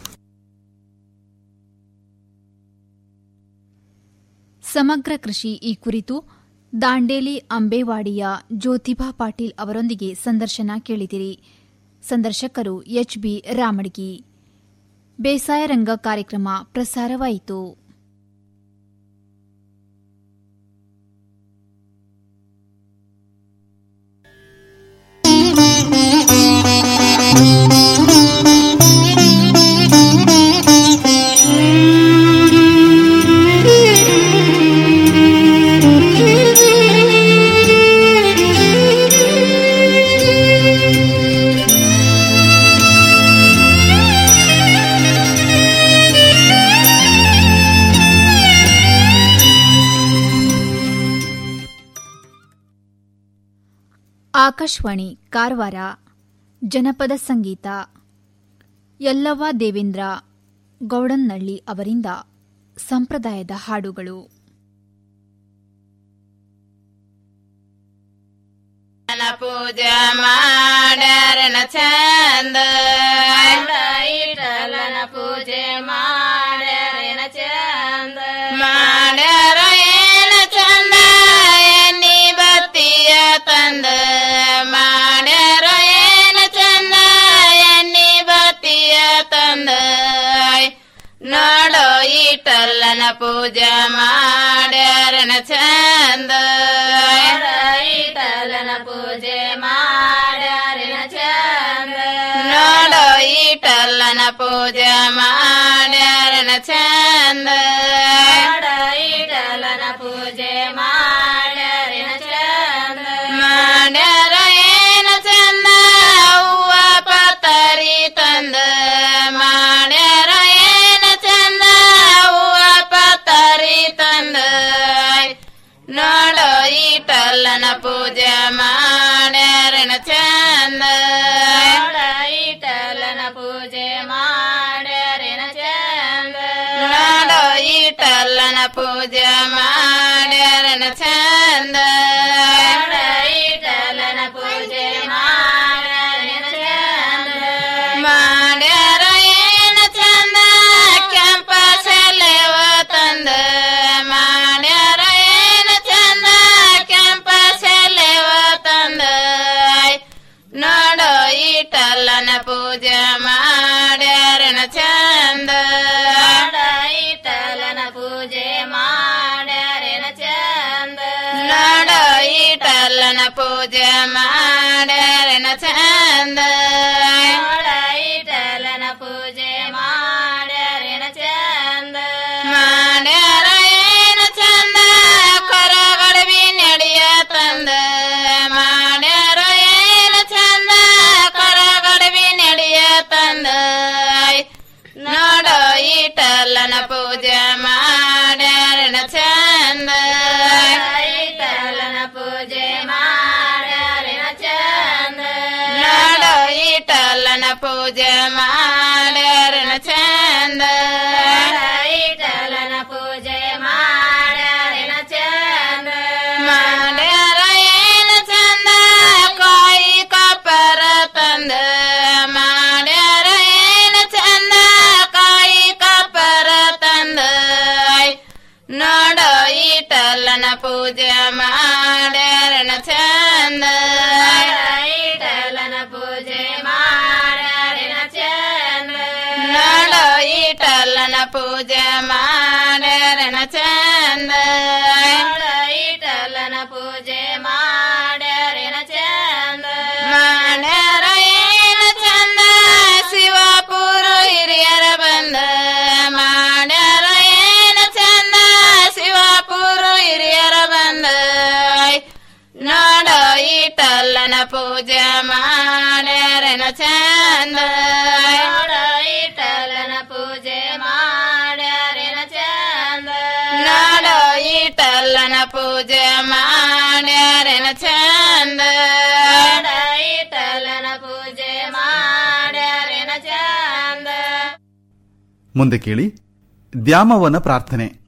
ಸಮಗ್ರ ಕೃಷಿ ಈ ಕುರಿತು ದಾಂಡೇಲಿ ಅಂಬೇವಾಡಿಯ ಜ್ಯೋತಿಬಾ ಪಾಟೀಲ್ ಅವರೊಂದಿಗೆ ಸಂದರ್ಶನ ಕೇಳಿದಿರಿ ಸಂದರ್ಶಕರು ಎಚ್ಬಿ ರಾಮಡ್ಗಿ ಬೇಸಾಯ ರಂಗ ಕಾರ್ಯಕ್ರಮ ಪ್ರಸಾರವಾಯಿತು ಆಕಾಶವಾಣಿ ಕಾರವಾರ ಜನಪದ ಸಂಗೀತ ಯಲ್ಲವ್ವ ದೇವೇಂದ್ರ ಗೌಡನ್ನಳ್ಳಿ ಅವರಿಂದ ಸಂಪ್ರದಾಯದ ಹಾಡುಗಳು ನನ್ನ ಪೂಜೆ ಮಾಡ್ಯಾರನ ಚಂದ ಇಟಲನ ಪೂಜೆ ಮಾಡ್ಯಾರನ ಚಂದ ಮಾಡ್ಯಾರ ಏನ ಚಂದ ಎನ್ನಿ ಬತ್ತಿಯ ತಂದ ಮಾಡ್ಯಾರ ಏನ ಚಂದ ಎನ್ನಿ ಬತ್ತಿಯ ತಂದ ನೋಡೋ ಇಟಲ್ಲನ ಪೂಜೆ ಮಾಡ್ಯಾರನ ಚಂದ ಇಟಲನ ಪೂಜೆ ಮಾಡ್ಯಾರನ ಚಂದ ನೋಡೋ ಇಟಲ್ಲನ ಪೂಜೆ ಮಾಡ್ಯಾರನ ಚಂದ ಇಟಲನ ಪೂಜೆ ಮಾಡ್ಯಾರನ ಚಂದ ಮಾಡ್ಯಾರ ಏನ ಚಂದ ಹೂವ ಪತರಿ ತಂದ ಮಾಡ್ಯಾರ ಏನ ಚಂದ ಹೂವ ಪತರಿ ತಂದ ನೋಡೋ ಈಟಲ್ಲನ ಪೂಜೆ ಮಾಡ್ಯಾರನ ಚಂದ ಈಟಲ್ಲನ ಪೂಜೆ ಮಾಡ್ಯಾರನ ಚಂದ ನೋಡೋ ಈಟಲ್ಲನ ಪೂಜೆ ಮಾಡ್ಯಾರನ ಚಂದ ಈಟಲ್ಲನ ಪೂಜೆ ಮಾಡ್ಯಾರನ ಚಂದ ಮಾಡ್ಯಾರ ಏನ ಚಂದ ಕೆಂಪ ಸೆಲೆವ ತಂದ ಮಾಡ್ಯಾರ ಏನ ಚಂದ ಕೆಂಪ ಸೆಲೆವ ತಂದ ನೋಡೋ ಈಟಲ್ಲನ ಪೂಜೆ ಮಾಡ್ಯಾರನ ಚಂದ ಈಟಲ್ಲನ ಪೂಜೆ ಮಾಡ್ಯಾರನ ಚಂದ ನೋಡೋ ಈಟಲ್ಲನ ಪೂಜೆ ಮಾಡ್ಯಾರನ ಚಂದ ಈಟಲ್ಲನ ಪೂಜೆ ಮಾಡ್ಯಾರನ ಚಂದ ಮಾಡ್ಯಾರ ಏನ ಚಂದ ಕರಗಡವಿ ನಡೆಯ ತಂದ ಮಾಡ್ಯಾರ ಏನ ಚಂದ ಕರಗಡವಿ ನಡೆಯ ತಂದ ನೋಡೋ ಈಟಲ್ಲನ ಪೂಜೆ ಮಾಡ್ಯಾರನ ಚಂದ ಈಟಲ್ಲನ ಪೂಜೆ ಮಾಡ್ಯಾರನ ಚಂದ ನೋಡೋ ಈಟಲ್ಲನ ಪೂಜೆ ಮಾಡ್ಯಾರನ ಚಂದ ಈಟಲ್ಲನ ಪೂಜೆ ಮಾಡ್ಯಾರನ ಚಂದ ಮಾಡ್ಯಾರ ಏನ ಚಂದ ಕಾಯಿ ಕಪ್ಪರ ತಂದ ಮಾಡ್ಯಾರ ಏನ ಚಂದ ಕಾಯಿ ಕಪ್ಪರ ತಂದ ನೋಡೋ ಈಟಲ್ಲನ ಪೂಜೆ ಮಾಡ್ಯಾರನ ಚಂದ ಈಟಲ್ಲನ ಪೂಜೆ ಮಾಡ್ಯಾರನ ಚಂದ ನೋಡೋ ಈಟಲ್ಲನ ಪೂಜೆ ಪೂಜೆ ಮಾಡ್ಯಾರನ ಚಂದ ನೋಡ ಇಟಲನ ಪೂಜೆ ಮಾಡ್ಯಾರನ ಚಂದ ನೋಡ ಇಟಲನ ಪೂಜೆ ಮಾಡ್ಯಾರನ ಚಂದ ನೋಡ ಇಟಲನ ಪೂಜೆ ಮಾಡ್ಯಾರನ ಚಂದ ಮುಂದೆ ಕೇಳಿ ದ್ಯಾಮವನ ಪ್ರಾರ್ಥನೆ